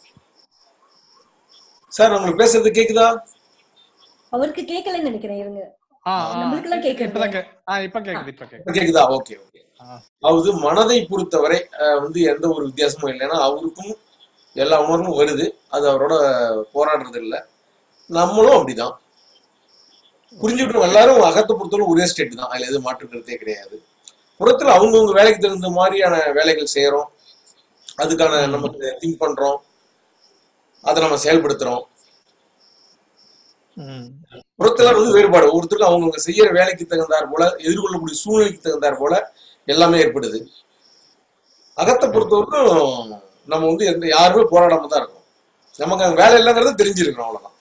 சார் உங்களுக்கு பேசுறது கேக்குதா அவருக்கு கேட்கலன்னு நினைக்கிறேன் இருங்க ஆ நம்மளுக்கெல்லாம் கேக்குது. இப்பதான் கே- ஆ இப்ப கேக்குது இப்ப கேக்குது கேக்குதா ஓகே ஓகே ஆ. அதாவது மனதை பொறுத்தவரை அஹ், வந்து எந்த ஒரு வித்தியாசமும் இல்லைன்னா அவருக்கும் எல்லா உணர்வும் வருது அது அவரோட போராடுறது இல்ல நம்மளும் அப்படிதான் புரிஞ்சுக்கணும் எல்லாரும் அகத்தை பொறுத்தவரை ஒரே ஸ்டேட் தான் அதுல எதுவும் மாற்று கருத்தே கிடையாது புறத்துல அவங்கவுங்க வேலைக்கு தகுந்த மாதிரியான வேலைகள் செய்யறோம் அதுக்கான நமக்கு திங்க் பண்றோம் அதை நம்ம செயல்படுத்துறோம் ம் புறத்துல வந்து வேறுபாடு ஒவ்வொருத்தருக்கும் அவங்கவுங்க செய்யற வேலைக்கு தகுந்தாற் போல எதிர்கொள்ளக்கூடிய சூழ்நிலைக்கு தகுந்தாற் போல எல்லாமே ஏற்படுது அகத்தை பொறுத்தவரைக்கும் நம்ம வந்து எந்த யாருமே போராடாம தான் இருக்கோம் நமக்கு அங்க வேலை இல்லைங்கிறத தெரிஞ்சிருக்கிறோம் அவ்வளவுதான்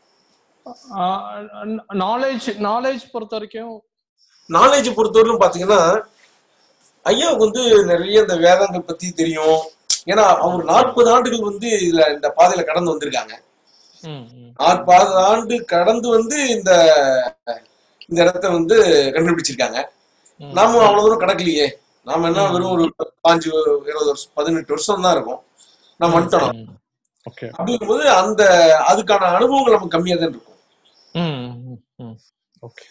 நாலேஜ் நாலேஜ் பொறுத்த வரைக்கும் நாலேஜ் பொறுத்தவரைக்கும் பாத்தீங்கன்னா ஐயாவுக்கு வந்து நிறைய இந்த வேதங்கள் பத்தி தெரியும் ஏன்னா அவர் நாற்பது ஆண்டுகள் வந்து இதுல இந்த பாதையில கடந்து வந்திருக்காங்க ம், ம், நாற்பது ஆண்டு கடந்து வந்து இந்த இந்த இடத்த வந்து கண்டுபிடிச்சிருக்காங்க ம். நாம அவ்வளவு தூரம் கடக்கலையே நாம என்ன வெறும் ஒரு பாஞ்சு இருபது வருஷம் பதினெட்டு வருஷம் தான் இருக்கும் நம்ம வந்துட்டோம் ம், ஓகே அப்படிங்கும்போது அந்த அதுக்கான அனுபவங்கள் நமக்கு கம்மியா தான் இருக்கும் ம், ம், ம், ஓகே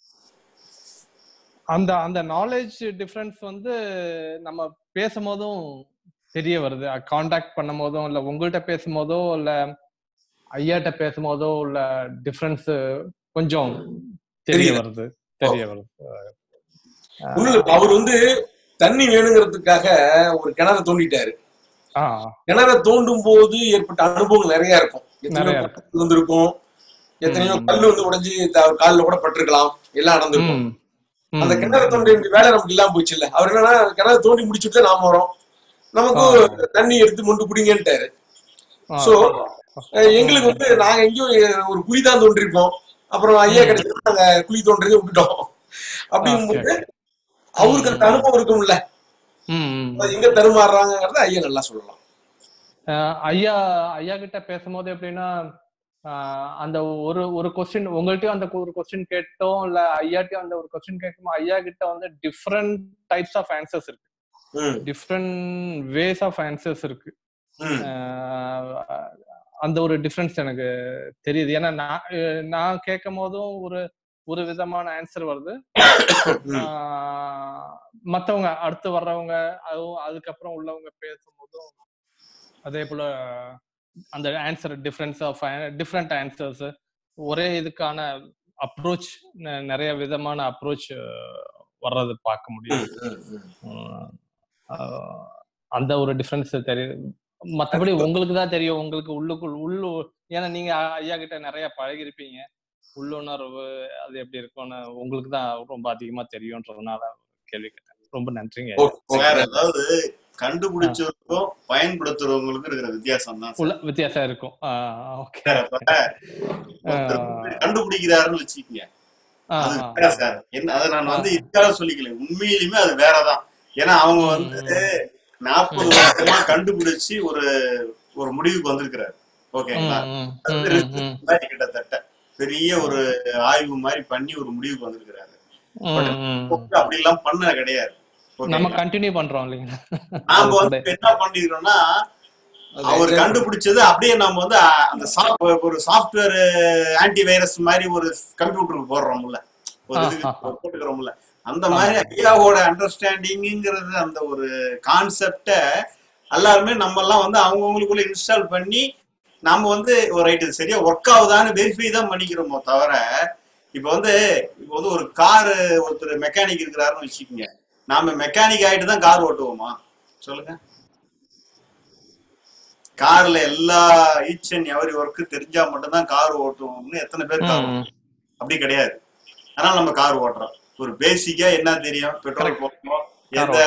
அந்த அந்த நாலேஜ் டிஃபரன்ஸ் வந்து நம்ம பேசும்போதும் தெரிய வருது காண்டாக்ட் பண்ணும் போதும் இல்ல உங்கள்கிட்ட பேசும்போதோ இல்ல ஐயாட்ட பேசும்போதோ உள்ள டிஃபரன்ஸ் கொஞ்சம் தெரிய தெரியுது. வருது தெரிய வருது ஒண்ணும் இல்ல, இப்ப அவர் வந்து தண்ணி வேணுங்கிறதுக்காக ஒரு கிணறு தோண்டிட்டாரு ஆ கிணறை தோண்டும் போது ஏற்பட்ட அனுபவங்கள் நிறைய இருக்கும் எத்தனையோ நிறைய இருக்கும். கல் வந்திருக்கும் எத்தனையோ ம். கல் வந்து உடைஞ்சு த- கால்ல கூட பட்டிருக்கலாம் எல்லாம் நடந்திருக்கும் ம், ம், அந்த கிணறு தோண்ட வேண்டிய வேலை நமக்கு இல்லாம போச்சு இல்ல அவர் என்னன்னா கிணறு தோண்டி முடிச்சுட்டு நாம வரோம் நமக்கு தண்ணி எடுத்து மொண்டு குடிங்கன்ட்டாரு ஆ, சோ எங்களுக்கு வந்து நாங்க எங்கேயும் ஒரு குழி தான் தோன்றிருக்கோம் அப்புறம் ஐயா ம். கிடைச்சது நாங்க குழி தோன்றதை விட்டுட்டோம் அப்படிங்கும்போது ஓகே அவருக்கு அந்த அனுபவம் இருக்கும்ல ம் ம் அது எங்க தருமாறுறாங்கிறத ஐயா நல்லா சொல்லலாம் அஹ் ஐயா ஐயா கிட்ட பேசும்போது எப்படின்னா ஆஹ் அந்த ஒரு ஒரு கொஸ்டின் உங்கள்கிட்டயும் அந்த ஒரு கொஸ்டின் கேட்டோம் இல்ல ஐயாட்டையும் அந்த ஒரு கொஸ்டின் கேட்கும் ஐயா கிட்ட வந்து டிஃப்ரெண்ட் டைப்ஸ் ஆஃப் ஆன்சர்ஸ் இருக்கு ம், டிஃப்ரெண்ட் வேஸ் ஆஃப் ஆன்சர்ஸ் இருக்கு ம், ஆஹ் அந்த ஒரு டிஃபரன்ஸ் எனக்கு தெரியுது ஏன்னா நான் அஹ் நான் கேட்கும் போதும் ஒரு ஒரு விதமான ஆன்சர் வருது ம், ஆஹ் மத்தவங்க அடுத்து வர்றவங்க அதுவும் அதுக்கப்புறம் உள்ளவங்க பேசும்போதும் அதே போல அந்த answer difference of different answers ஒரே இதுக்கான அப்ரோச் நிறைய விதமான அப்ரோச் வர்றது பார்க்க முடியும் ம், ம், ம். உம் ஆஹ் அந்த ஒரு டிஃபரன்ஸ் தெரியுது மத்தபடி உங்களுக்கு தான் தெரியும் உங்களுக்கு உள்ளுக்குள் உள்ளு ஏன்னா நீங்க அ- ஐயா கிட்ட நிறைய பழகிருப்பீங்க உள்ளுணர்வு அது எப்படி இருக்கும்னு உங்களுக்கு தான் ரொம்ப அதிகமா தெரியும்ன்றதுனால கேள்வி கேட்டேன் ரொம்ப நன்றிங்க ஐயா ஓகே, ஓகே. சார் அதாவது கண்டுபிடிச்சவருக்கும் பயன்படுத்துறவங்களுக்கும் இருக்கிற வித்தியாசம் தான் உள்ள வித்தியாசம் இருக்கும் ஓகே சார் அப்ப ஒருத்தர் கண்டுபிடிக்கிறாருன்னு வச்சுக்கோங்க அது வேற சார் என்ன அதை நான் வந்து இதுக்காக சொல்லிக்கல உண்மையிலுமே அது வேறதான் ஏன்னா அவங்க வந்து நாற்பது வருஷமா கண்டுபிடிச்சு ஒரு ஒரு முடிவுக்கு வந்திருக்கிறாரு ஓகேங்களா அது வந்து research மாதிரி கிட்டத்தட்ட பெரிய ஒரு ஆய்வு மாதிரி பண்ணி ஒரு முடிவுக்கு வந்திருக்கிறாரு But அப்படி எல்லாம் பண்ண கிடையாது நம்ம ஓகேங்களா கண்டினியூ பண்றோம் இல்லைங்களா நாம வந்து இப்ப என்ன பண்ணிக்கிறோம்னா அவர் கண்டுபிடிச்சது அப்படியே நம்ம வந்து அ- அந்த soft- ஒரு சாஃப்ட்வேர் ஆன்டி வைரஸ் மாதிரி ஒரு கம்ப்யூட்டருக்கு போடுறோம்ல ஒரு இதுக்கு ஆ, ஆ, ஆ. போட்டுக்கிறோம்ல அந்த மாதிரி ஐயாவோட அண்டர்ஸ்டாண்டிங்கிறது அந்த ஒரு கான்செப்ட எல்லாருமே நம்ம எல்லாம் வந்து அவங்கவுங்களுக்குள்ள இன்ஸ்டால் பண்ணி நாம வந்து ஒரு ரைட் இது சரியா ஒர்க் ஆகுதான்னு வெரிஃபை தான் பண்ணிக்கிறோமோ தவிர இப்ப வந்து இப்போ வந்து ஒரு கார் ஒருத்தர் மெக்கானிக் இருக்கிறாருன்னு வச்சுக்கோங்க நாம மெக்கானிக் ஆயிட்டு தான் கார் ஓட்டுவோமா சொல்லுங்க கார்ல எல்லா ஈச் அண்ட் எவரி ஒர்க்கு தெரிஞ்சா மட்டும்தான் கார் ஓட்டுவோம்னு எத்தனை பேர் கார் ம், அப்படி கிடையாது அதனால நம்ம கார் ஓட்டுறோம் ஒரு பேசிக்கா என்ன தெரியும் பெட்ரோல் Correct. போடுறோம் Car எந்த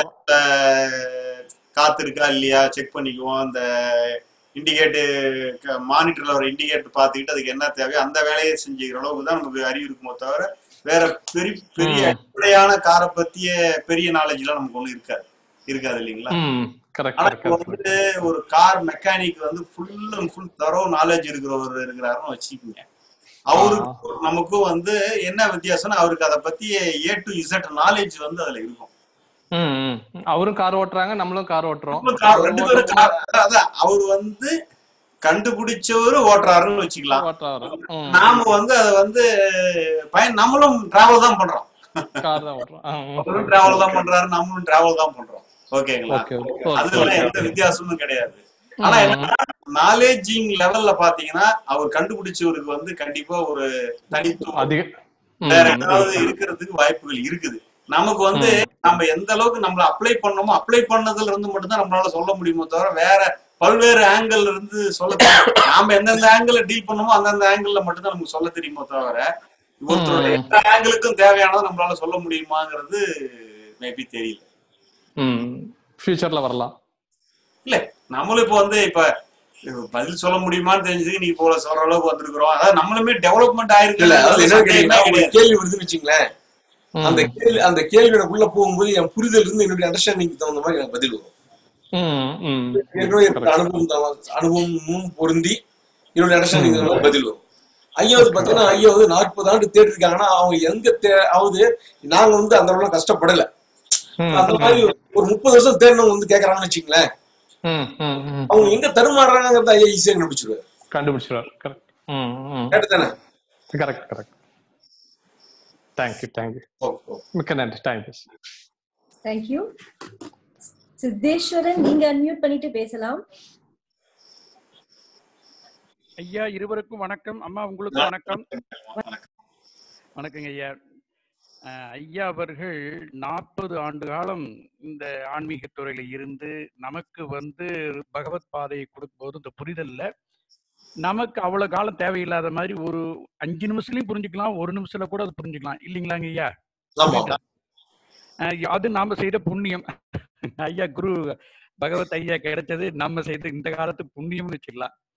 அஹ், காத்து இருக்கா இல்லையா செக் பண்ணிக்குவோம் அந்த இண்டிகேட்டு மானிட்டர்ல ஒரு இண்டிகேட்டர் பார்த்துக்கிட்டு அதுக்கு என்ன தேவையோ அந்த வேலையை செஞ்சுக்கிற அளவுக்கு தான் நமக்கு அறிவு இருக்குமோ தவிர வேற பெரிய பெரிய ம். அடிப்படையான காரை பத்திய பெரிய நாலேஜ் எல்லாம் நமக்கு ஒண்ணும் இருக்காது இருக்காது இல்லைங்களா ம், correct, ஆனா correct, இப்போ correct. வந்து ஒரு கார் மெக்கானிக் வந்து full and full thorough knowledge இருக்கிறவர் இருக்கிறாருன்னு வச்சுக்கோங்க அவருக்கும் நமக்கும் வந்து என்ன வித்தியாசம்னா அவருக்கு அதை பத்தி ஏ டு இசட் நாலேஜ் வந்து அதுல இருக்கும் ம், ம். அவரும் கார் ஓட்டுறாங்க நம்மளும் கார் ஓட்டுறோம் நம்மளும் car- ரெண்டு பேரும் car- அதான் அவர் வந்து கண்டுபிடிச்சவரு ஓட்டுறாருன்னு வச்சுக்கலாம் ஓட்டுறாரு ம், நாம வந்து அதை வந்து பயன் நம்மளும் டிராவல் தான் பண்றோம் கார் தான் ஓட்டுறோம் ஆ, ம். அவரும் டிராவல் தான் பண்றாரு நம்மளும் டிராவல் தான் பண்றோம் ஓகேங்களா ஓகே ஓகே அதுல ஓகே எந்த வித்தியாசமும் கிடையாது ஆனா என்ன நாலேஜிங் லெவல்ல பாத்தீங்கன்னா அவர் கண்டுபிடிச்சவருக்கு வந்து கண்டிப்பா ஒரு தனித்துவம் அதிக ம், வேற ஏதாவது இருக்கிறதுக்கு வாய்ப்புகள் இருக்குது நமக்கு வந்து ம். நம்ம எந்த அளவுக்கு நம்மள அப்ளை பண்ணோமோ அப்ளை பண்ணதுல இருந்து மட்டும்தான் நம்மளால சொல்ல முடியுமோ தவிர வேற பல்வேறு ஆங்கிள் இருந்து சொல்ல தெரியும். நாம எந்தெந்த ஆங்கிள் டீல் பண்ணோமோ அந்தந்த ஆங்கிள் மட்டும்தான் நமக்கு சொல்ல தெரியுமோ தவிர ஒருத்தரோட ம். எல்லா ஆங்கிளுக்கும் தேவையானதை நம்மளால சொல்ல முடியுமாங்கிறது மேபி தெரியல ம் ஃபியூச்சர்ல வரலாம் இல்ல நம்மளும் இப்ப வந்து இப்ப பதில் சொல்ல முடியுமான்னு தெரிஞ்சதுக்கு நீ போல சொல்ற அளவுக்கு வந்திருக்கிறோம் அதாவது நம்மளுமே டெவலப்மெண்ட் இல்ல அதாவது என்ன ஆயிருக்கு கேட்டீங்கன்னா ஒரு கேள்வி வருதுன்னு வச்சுங்களேன் ம், அந்த கேள்வி அந்த கேள்வியோட போகும்போது என் புரிதல் இருந்து என்னுடைய அண்டர்ஸ்டாண்டிங் தகுந்த மாதிரி எனக்கு பதில் வரும் ம், ம். ஏற்கனவே இருக்கிற அனுபவம் தான் அனுபவமும் பொருந்தி என்னுடைய அண்டர்ஸ்டாண்டிங் தகுந்த மாதிரி பதில் வரும் ஐயாவது பாத்தீங்கன்னா ஐயா வந்து நாற்பது ஆண்டு தேடி இருக்காங்கன்னா அவங்க எங்க தே அதாவது நாங்க வந்து அந்த அளவுலாம் கஷ்டப்படல ம், அந்த மாதிரி ஒரு முப்பது வருஷம் தேடினவங்க வந்து கேக்குறாங்கன்னு வச்சுங்களேன் ம், ம், ம். அவங்க எங்க தருமாறுறாங்கிறத ஐயா ஈஸியா கண்டுபிடிச்சிருவாரு கண்டுபிடிச்சிருவார் கரெக்ட் ம் ம் கேட்டு தானே கரெக்ட் கரெக்ட் தேங்க்யூ தேங்க்யூ மிக்க நன்றி தேங்க்யூ தேங்க்யூ சித்தேஸ்வரன் நீங்க அன்மியூட் பண்ணிட்டு பேசலாம் ஐயா இருவருக்கும் வணக்கம் அம்மா உங்களுக்கும் வணக்கம் வணக்கங்க ஐயா அஹ், ஐயா அவர்கள் நாற்பது ஆண்டு காலம் இந்த ஆன்மீக துறையில இருந்து நமக்கு வந்து பகவத் பாதையை கொடுக்கும்போது இந்த புரிதல்ல நமக்கு அவ்வளவு காலம் தேவையில்லாத மாதிரி ஒரு அஞ்சு நிமிஷத்துலயும் புரிஞ்சுக்கலாம் ஒரு நிமிஷத்துல கூட அது புரிஞ்சுக்கலாம் இல்லைங்களாங்க ஐயா ஆமா அஹ், அது நாம செய்த புண்ணியம் ஐயா குரு பகவத் ஐயா கிடைச்சது நம்ம செய்த இந்த காலத்து புண்ணியம்னு வச்சுக்கலாம்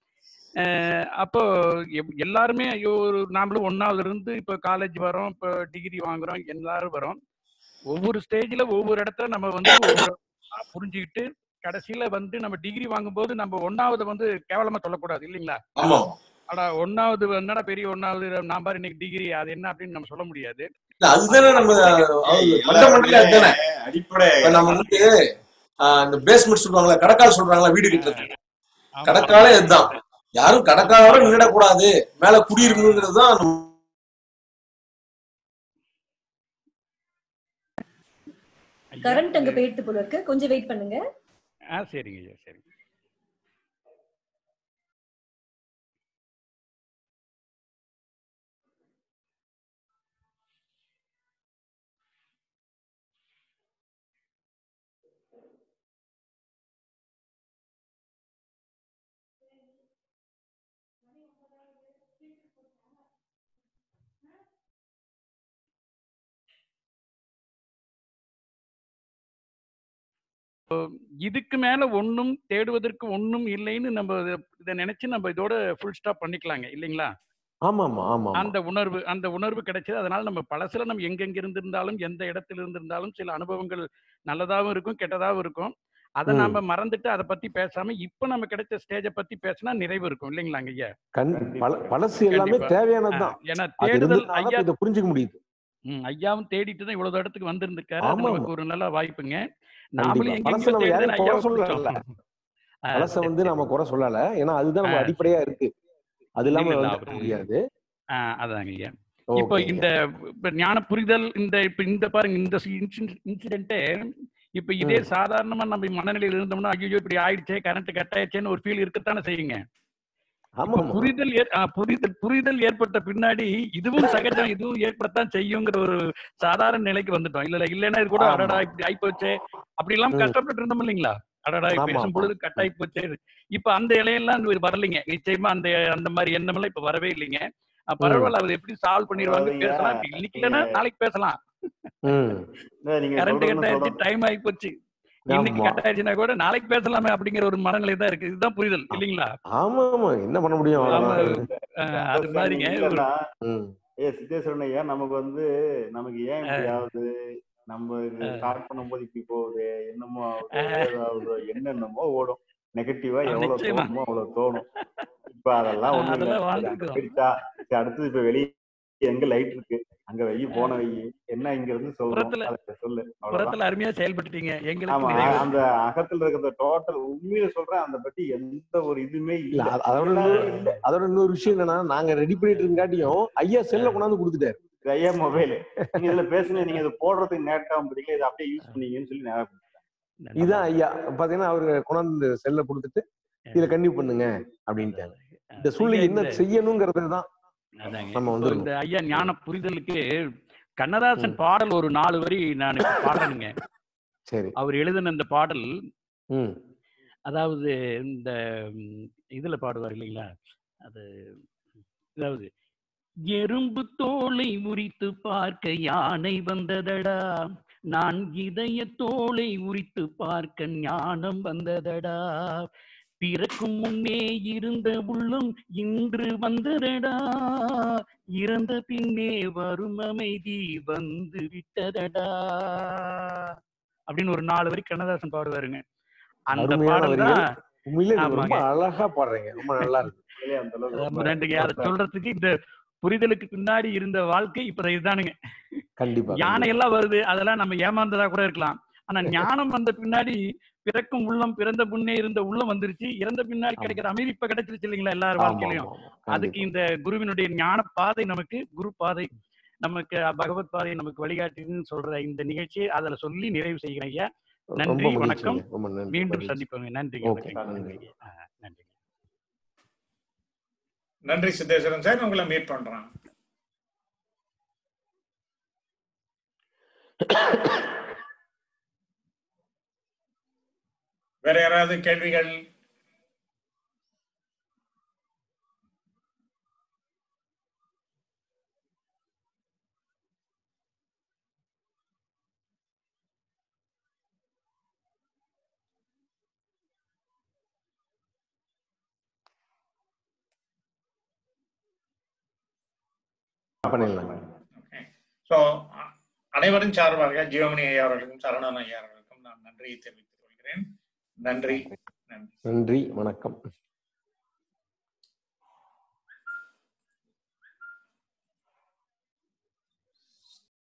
அஹ் அப்போ எப்- எல்லாருமே ஐயோ ஒரு நாமளும் ஒன்னாவதுல இருந்து இப்போ காலேஜ் வரோம் இப்போ டிகிரி வாங்குறோம் எல்லாரும் வரோம் ஒவ்வொரு ஸ்டேஜ்ல ஒவ்வொரு இடத்துல நம்ம வந்து ஒவ்வொரு ஆ புரிஞ்சுக்கிட்டு கடைசியில வந்து நம்ம டிகிரி வாங்கும்போது நம்ம ஒன்னாவது வந்து கேவலமா சொல்லக்கூடாது இல்லைங்களா ஆமா ஆனா ஒன்னாவது என்னடா பெரிய ஒன்னாவது நான் பாரு இன்னைக்கு டிகிரி அது என்ன அப்படின்னு நம்ம சொல்ல முடியாது இல்ல அதுதானே நம்ம ஃபண்டமெண்டலி அதுதானே அடிப்படை இப்ப நம்ம வந்து ஆஹ், இந்த பேஸ்மெண்ட் சொல்லுவாங்களா கடக்கால் சொல்றாங்களா வீடு கட்டுறது கடக்காலே இதுதான் யாரும் கடக்காலோட நின்றுடக்கூடாது மேல குடியிருக்கணுங்கிறது தான் நம்ம கரண்ட் அங்க போயிட்டு போல இருக்கு கொஞ்சம் வெயிட் பண்ணுங்க ஆ சரிங்க ஐயா சரிங்க இதுக்கு மேல ஒண்ணும் தேடுவதற்கு ஒண்ணும் இல்லைன்னு நம்ம இத- இத நினைச்சு நம்ம இதோட ஃபுல் ஸ்டாப் பண்ணிக்கலாங்க இல்லைங்களா ஆமா ஆமா ஆமா ஆமா அந்த உணர்வு அந்த உணர்வு கிடைச்சது அதனால நம்ம பழசுல நம்ம எங்கெங்க இருந்திருந்தாலும் எந்த இடத்துல இருந்திருந்தாலும் சில அனுபவங்கள் நல்லதாவும் இருக்கும் கெட்டதாவும் இருக்கும் அதை ம். நாம மறந்துட்டு அதை பத்தி பேசாம இப்ப நம்ம கிடைச்ச ஸ்டேஜை பத்தி பேசினா நிறைவு இருக்கும் இல்லைங்களாங்க ஐயா கண் பல- பழசு எல்லாமே கண்டிப்பா. தேவையானதுதான் ஆ, ஏன்னா அது தேடுதல் இருந்ததுனால ஐயா இப்ப இதை புரிஞ்சுக்க முடியுது ம், ஐயாவும் தேடிட்டு தான் இவ்வளவு இடத்துக்கு வந்திருந்திருக்காரு அது ஆமா, நமக்கு ஆமா. ஒரு நல்ல வாய்ப்புங்க கண்டிப்பா நாமளும் பழச எங்கெங்கயோ நம்ம தேடி யாரையும் தான் குறை ஐயாவை சொல்லல பிடிச்சோம் ஆ, பழச சரி வந்து சரி நாம குறை சொல்லல ஏன்னா அதுதான் நம்ம ஆ. அடிப்படையா இருக்கு அது இல்லாம இல்ல இல்ல வந்து அவரு முடியாது ஆ, அதாங்க ஐயா இப்போ ஓகேங்க இந்த இப்ப ஞான புரிதல் இந்த இப்ப இந்த பாருங்க இந்த இன்சிடென்ட்டே இப்ப இதே ம். சாதாரணமா நம்ம மனநிலையில இருந்தோம்னா ஐயோ இப்படி ஆயிடுச்சே கரண்ட் கட் ஆயிடுச்சேன்னு ஒரு ஃபீல் இருக்கத்தானே செய்யுங்க ஆமா இப்ப ஆமா புரிதல் ஏற்- ஆ, புரிதல் புரிதல் ஏற்பட்ட பின்னாடி இதுவும் சகஜம் இதுவும் ஏற்படத்தான் செய்யுங்கிற ஒரு சாதாரண நிலைக்கு வந்துட்டோம் இல்ல இல்ல இல்லைன்னா இது கூட ஆமா அடடா இப்படி ஆயிப்போச்சே அப்படி எல்லாம் ம். கஷ்டப்பட்டு இருந்தோம் இல்லைங்களா அடடா ஆமா பேசும் ஆமா பொழுது கட் ஆகி போச்சே இப்ப அந்த இலையெல்லாம் இது வரலைங்க நிச்சயமா அந்த அந்த மாதிரி எண்ணம் எல்லாம் இப்ப வரவே இல்லைங்க அஹ் ம் பரவாயில்ல அது எப்படி சால்வ் பண்ணிடுவாங்க அதாவதுங்க பேசலாம் இப்ப இன்னைக்கு நீங்க இல்லைன்னா நாளைக்கு பேசலாம் ம் இல்ல, நீங்க கரண்ட் சொல்றதுன்னு கட் ஆயிடுச்சு சொல்றது டைம் ஆகி போச்சு இன்னைக்கு ஆமா கட் ஆயிடுச்சுன்னா கூட நாளைக்கு பேசலாமே அப்படிங்கிற ஒரு மனநிலை தான் இருக்கு இதுதான் புரிதல் ஆ- இல்லைங்களா ஆமா ஆமா என்ன பண்ண முடியும் ஆமா அவ்வளவுதான் அஹ் அது அண்டர்ஸ்டாண்டிங் மாதிரிங்க ஒரு இல்லைன்னா ம் ஏ சித்தேஸ்வரன் ஐயா நமக்கு வந்து நமக்கு ஏன் இப்படி அஹ் ஆகுது நம்ம இது அஹ் ஸ்டார்ட் பண்ணும்போது இப்படி போகுது என்னமோ ஆகுதோ அஹ் ஏதாவதோ என்னென்னமோ ஓடும் நெகட்டிவா அது எவ்வளவு நிச்சயமா தோணுமோ அவ்வளவு தோணும் இப்ப அதெல்லாம் அஹ் ஒண்ணும் இல்ல அதெல்லாம் சரி அங்க வாழ்ந்துருக்கிறோம் போயிடுச்சா சரி அடுத்தது இப்ப வெளியே எங்க லைட் இருக்கு அங்க வெயி போன அஹ் வெயி என்ன இங்க இருந்து சொல்லணும் புறத்துல அதை சொல்லு அவ்வளவுதான் புறத்துல அருமையா செயல்பட்டுட்டீங்க எங்களுக்கு ஆமா நிறைவு அந்த அகத்துல இருக்கிற டோட்டல் உண்மையில சொல்றேன் அதை பத்தி எந்த ஒரு இதுவுமே இல்ல இல்ல அத- அதோட இல்லவே இன்னொரு இல்ல அதோட இன்னொரு விஷயம் என்னன்னா நாங்க ரெடி பண்ணிட்டு இருக்காட்டியும் ஐயா செல்ல கொண்டாந்து கொடுத்துட்டாரு இது ஐயா மொபைல் நீங்க இதுல பேசுன நீங்க இதை போடுறதுக்கு நேரட்டா பார்த்தீங்களா இதை அப்படியே யூஸ் பண்ணீங்கன்னு சொல்லி ஞாபகம் நன்றி இதான் ஐயா பாத்தீங்கன்னா அவரு கொண்டாந்து செல்ல கொடுத்துட்டு இதுல அஹ் கன்டினியூ பண்ணுங்க அப்படின்ட்டாங்க அஹ் இந்த ஐயா சூழ்நிலை இந்த என்ன செய்யணுங்கிறது தான் அதாங்க நம்ம இப்போ வந்துடணும் இந்த ஐயா ஞான புரிதலுக்கு கண்ணதாசன் ம் பாடல் ஒரு நாலு வரி நான் இப்ப பாடுறேனுங்க சரி அவர் எழுதின இந்த பாடல் ம் அதாவது இந்த ம், இதுல பாடுவார் இல்லைங்களா அது அதாவது எறும்பு தோலை உரித்து பார்க்க யானை வந்ததடா நான் இதய தோலை உரித்து பார்க்க ஞானம் வந்ததடா பிறக்கும் முன்னே இருந்த உள்ளம் இன்று வந்ததடா இறந்த பின்னே வரும் அமைதி வந்து விட்டதடா அப்படின்னு ஒரு நாலு வரி கண்ணதாசன் பாடுவாருங்க அந்த அருமையான பாடல் வரிகள் தான் உண்மையிலே நீங்க ரொம்ப ஆமாங்க அழகா பாடுறீங்க ரொம்ப நல்லா இருக்கு உண்மையிலேயே அந்த அளவுக்கு ரொம்ப ரொம்ப நன்றிங்க அதை ரொம்ப சொல்றதுக்கு இந்த புரிதலுக்கு பின்னாடி இருந்த வாழ்க்கை இப்ப இதுதானுங்க கண்டிப்பா யானை கண்டிப்பா எல்லாம் வருது அதெல்லாம் நம்ம ஏமாந்ததா கூட இருக்கலாம் ஆனா ஞானம் வந்த பின்னாடி பிறக்கும் உள்ளம் பிறந்த முன்னே இருந்த உள்ளம் வந்துருச்சு இறந்த பின்னாடி ஆமா கிடைக்கிற அமைதி இப்ப கிடைச்சிருச்சு இல்லைங்களா எல்லார் ஆமா வாழ்க்கையிலயும் ஆமா ஆமா அதுக்கு கண்டிப்பா இந்த குருவினுடைய ஞான பாதை நமக்கு குரு பாதை நமக்கு பகவத் பாதை நமக்கு வழிகாட்டுதுன்னு சொல்ற இந்த நிகழ்ச்சி அதுல சொல்லி நிறைவு செய்கிறேன் ஐயா ரொம்ப நன்றி வணக்கம் மகிழ்ச்சிங்க ரொம்ப நன்றி மீண்டும் மகிழ்ச்சி சந்திப்போங்க நன்றிங்க ஓகே நன்றிங்க நன்றி நன்றிங்க ஆ, நன்றி நன்றி சித்தேஸ்வரன் சார் உங்களை மீட் பண்றேன் வேற யாராவது கேள்விகள் பண்ணிடலாங்க ஓகே ஸோ அனைவரும் சார்பாக ஜீவமணி ஐயா அவர்களுக்கும் சரவணன் ஐயா அவர்களுக்கும் நான் நன்றியை தெரிவித்துக் கொள்கிறேன் நன்றி நன்றி நன்றி வணக்கம்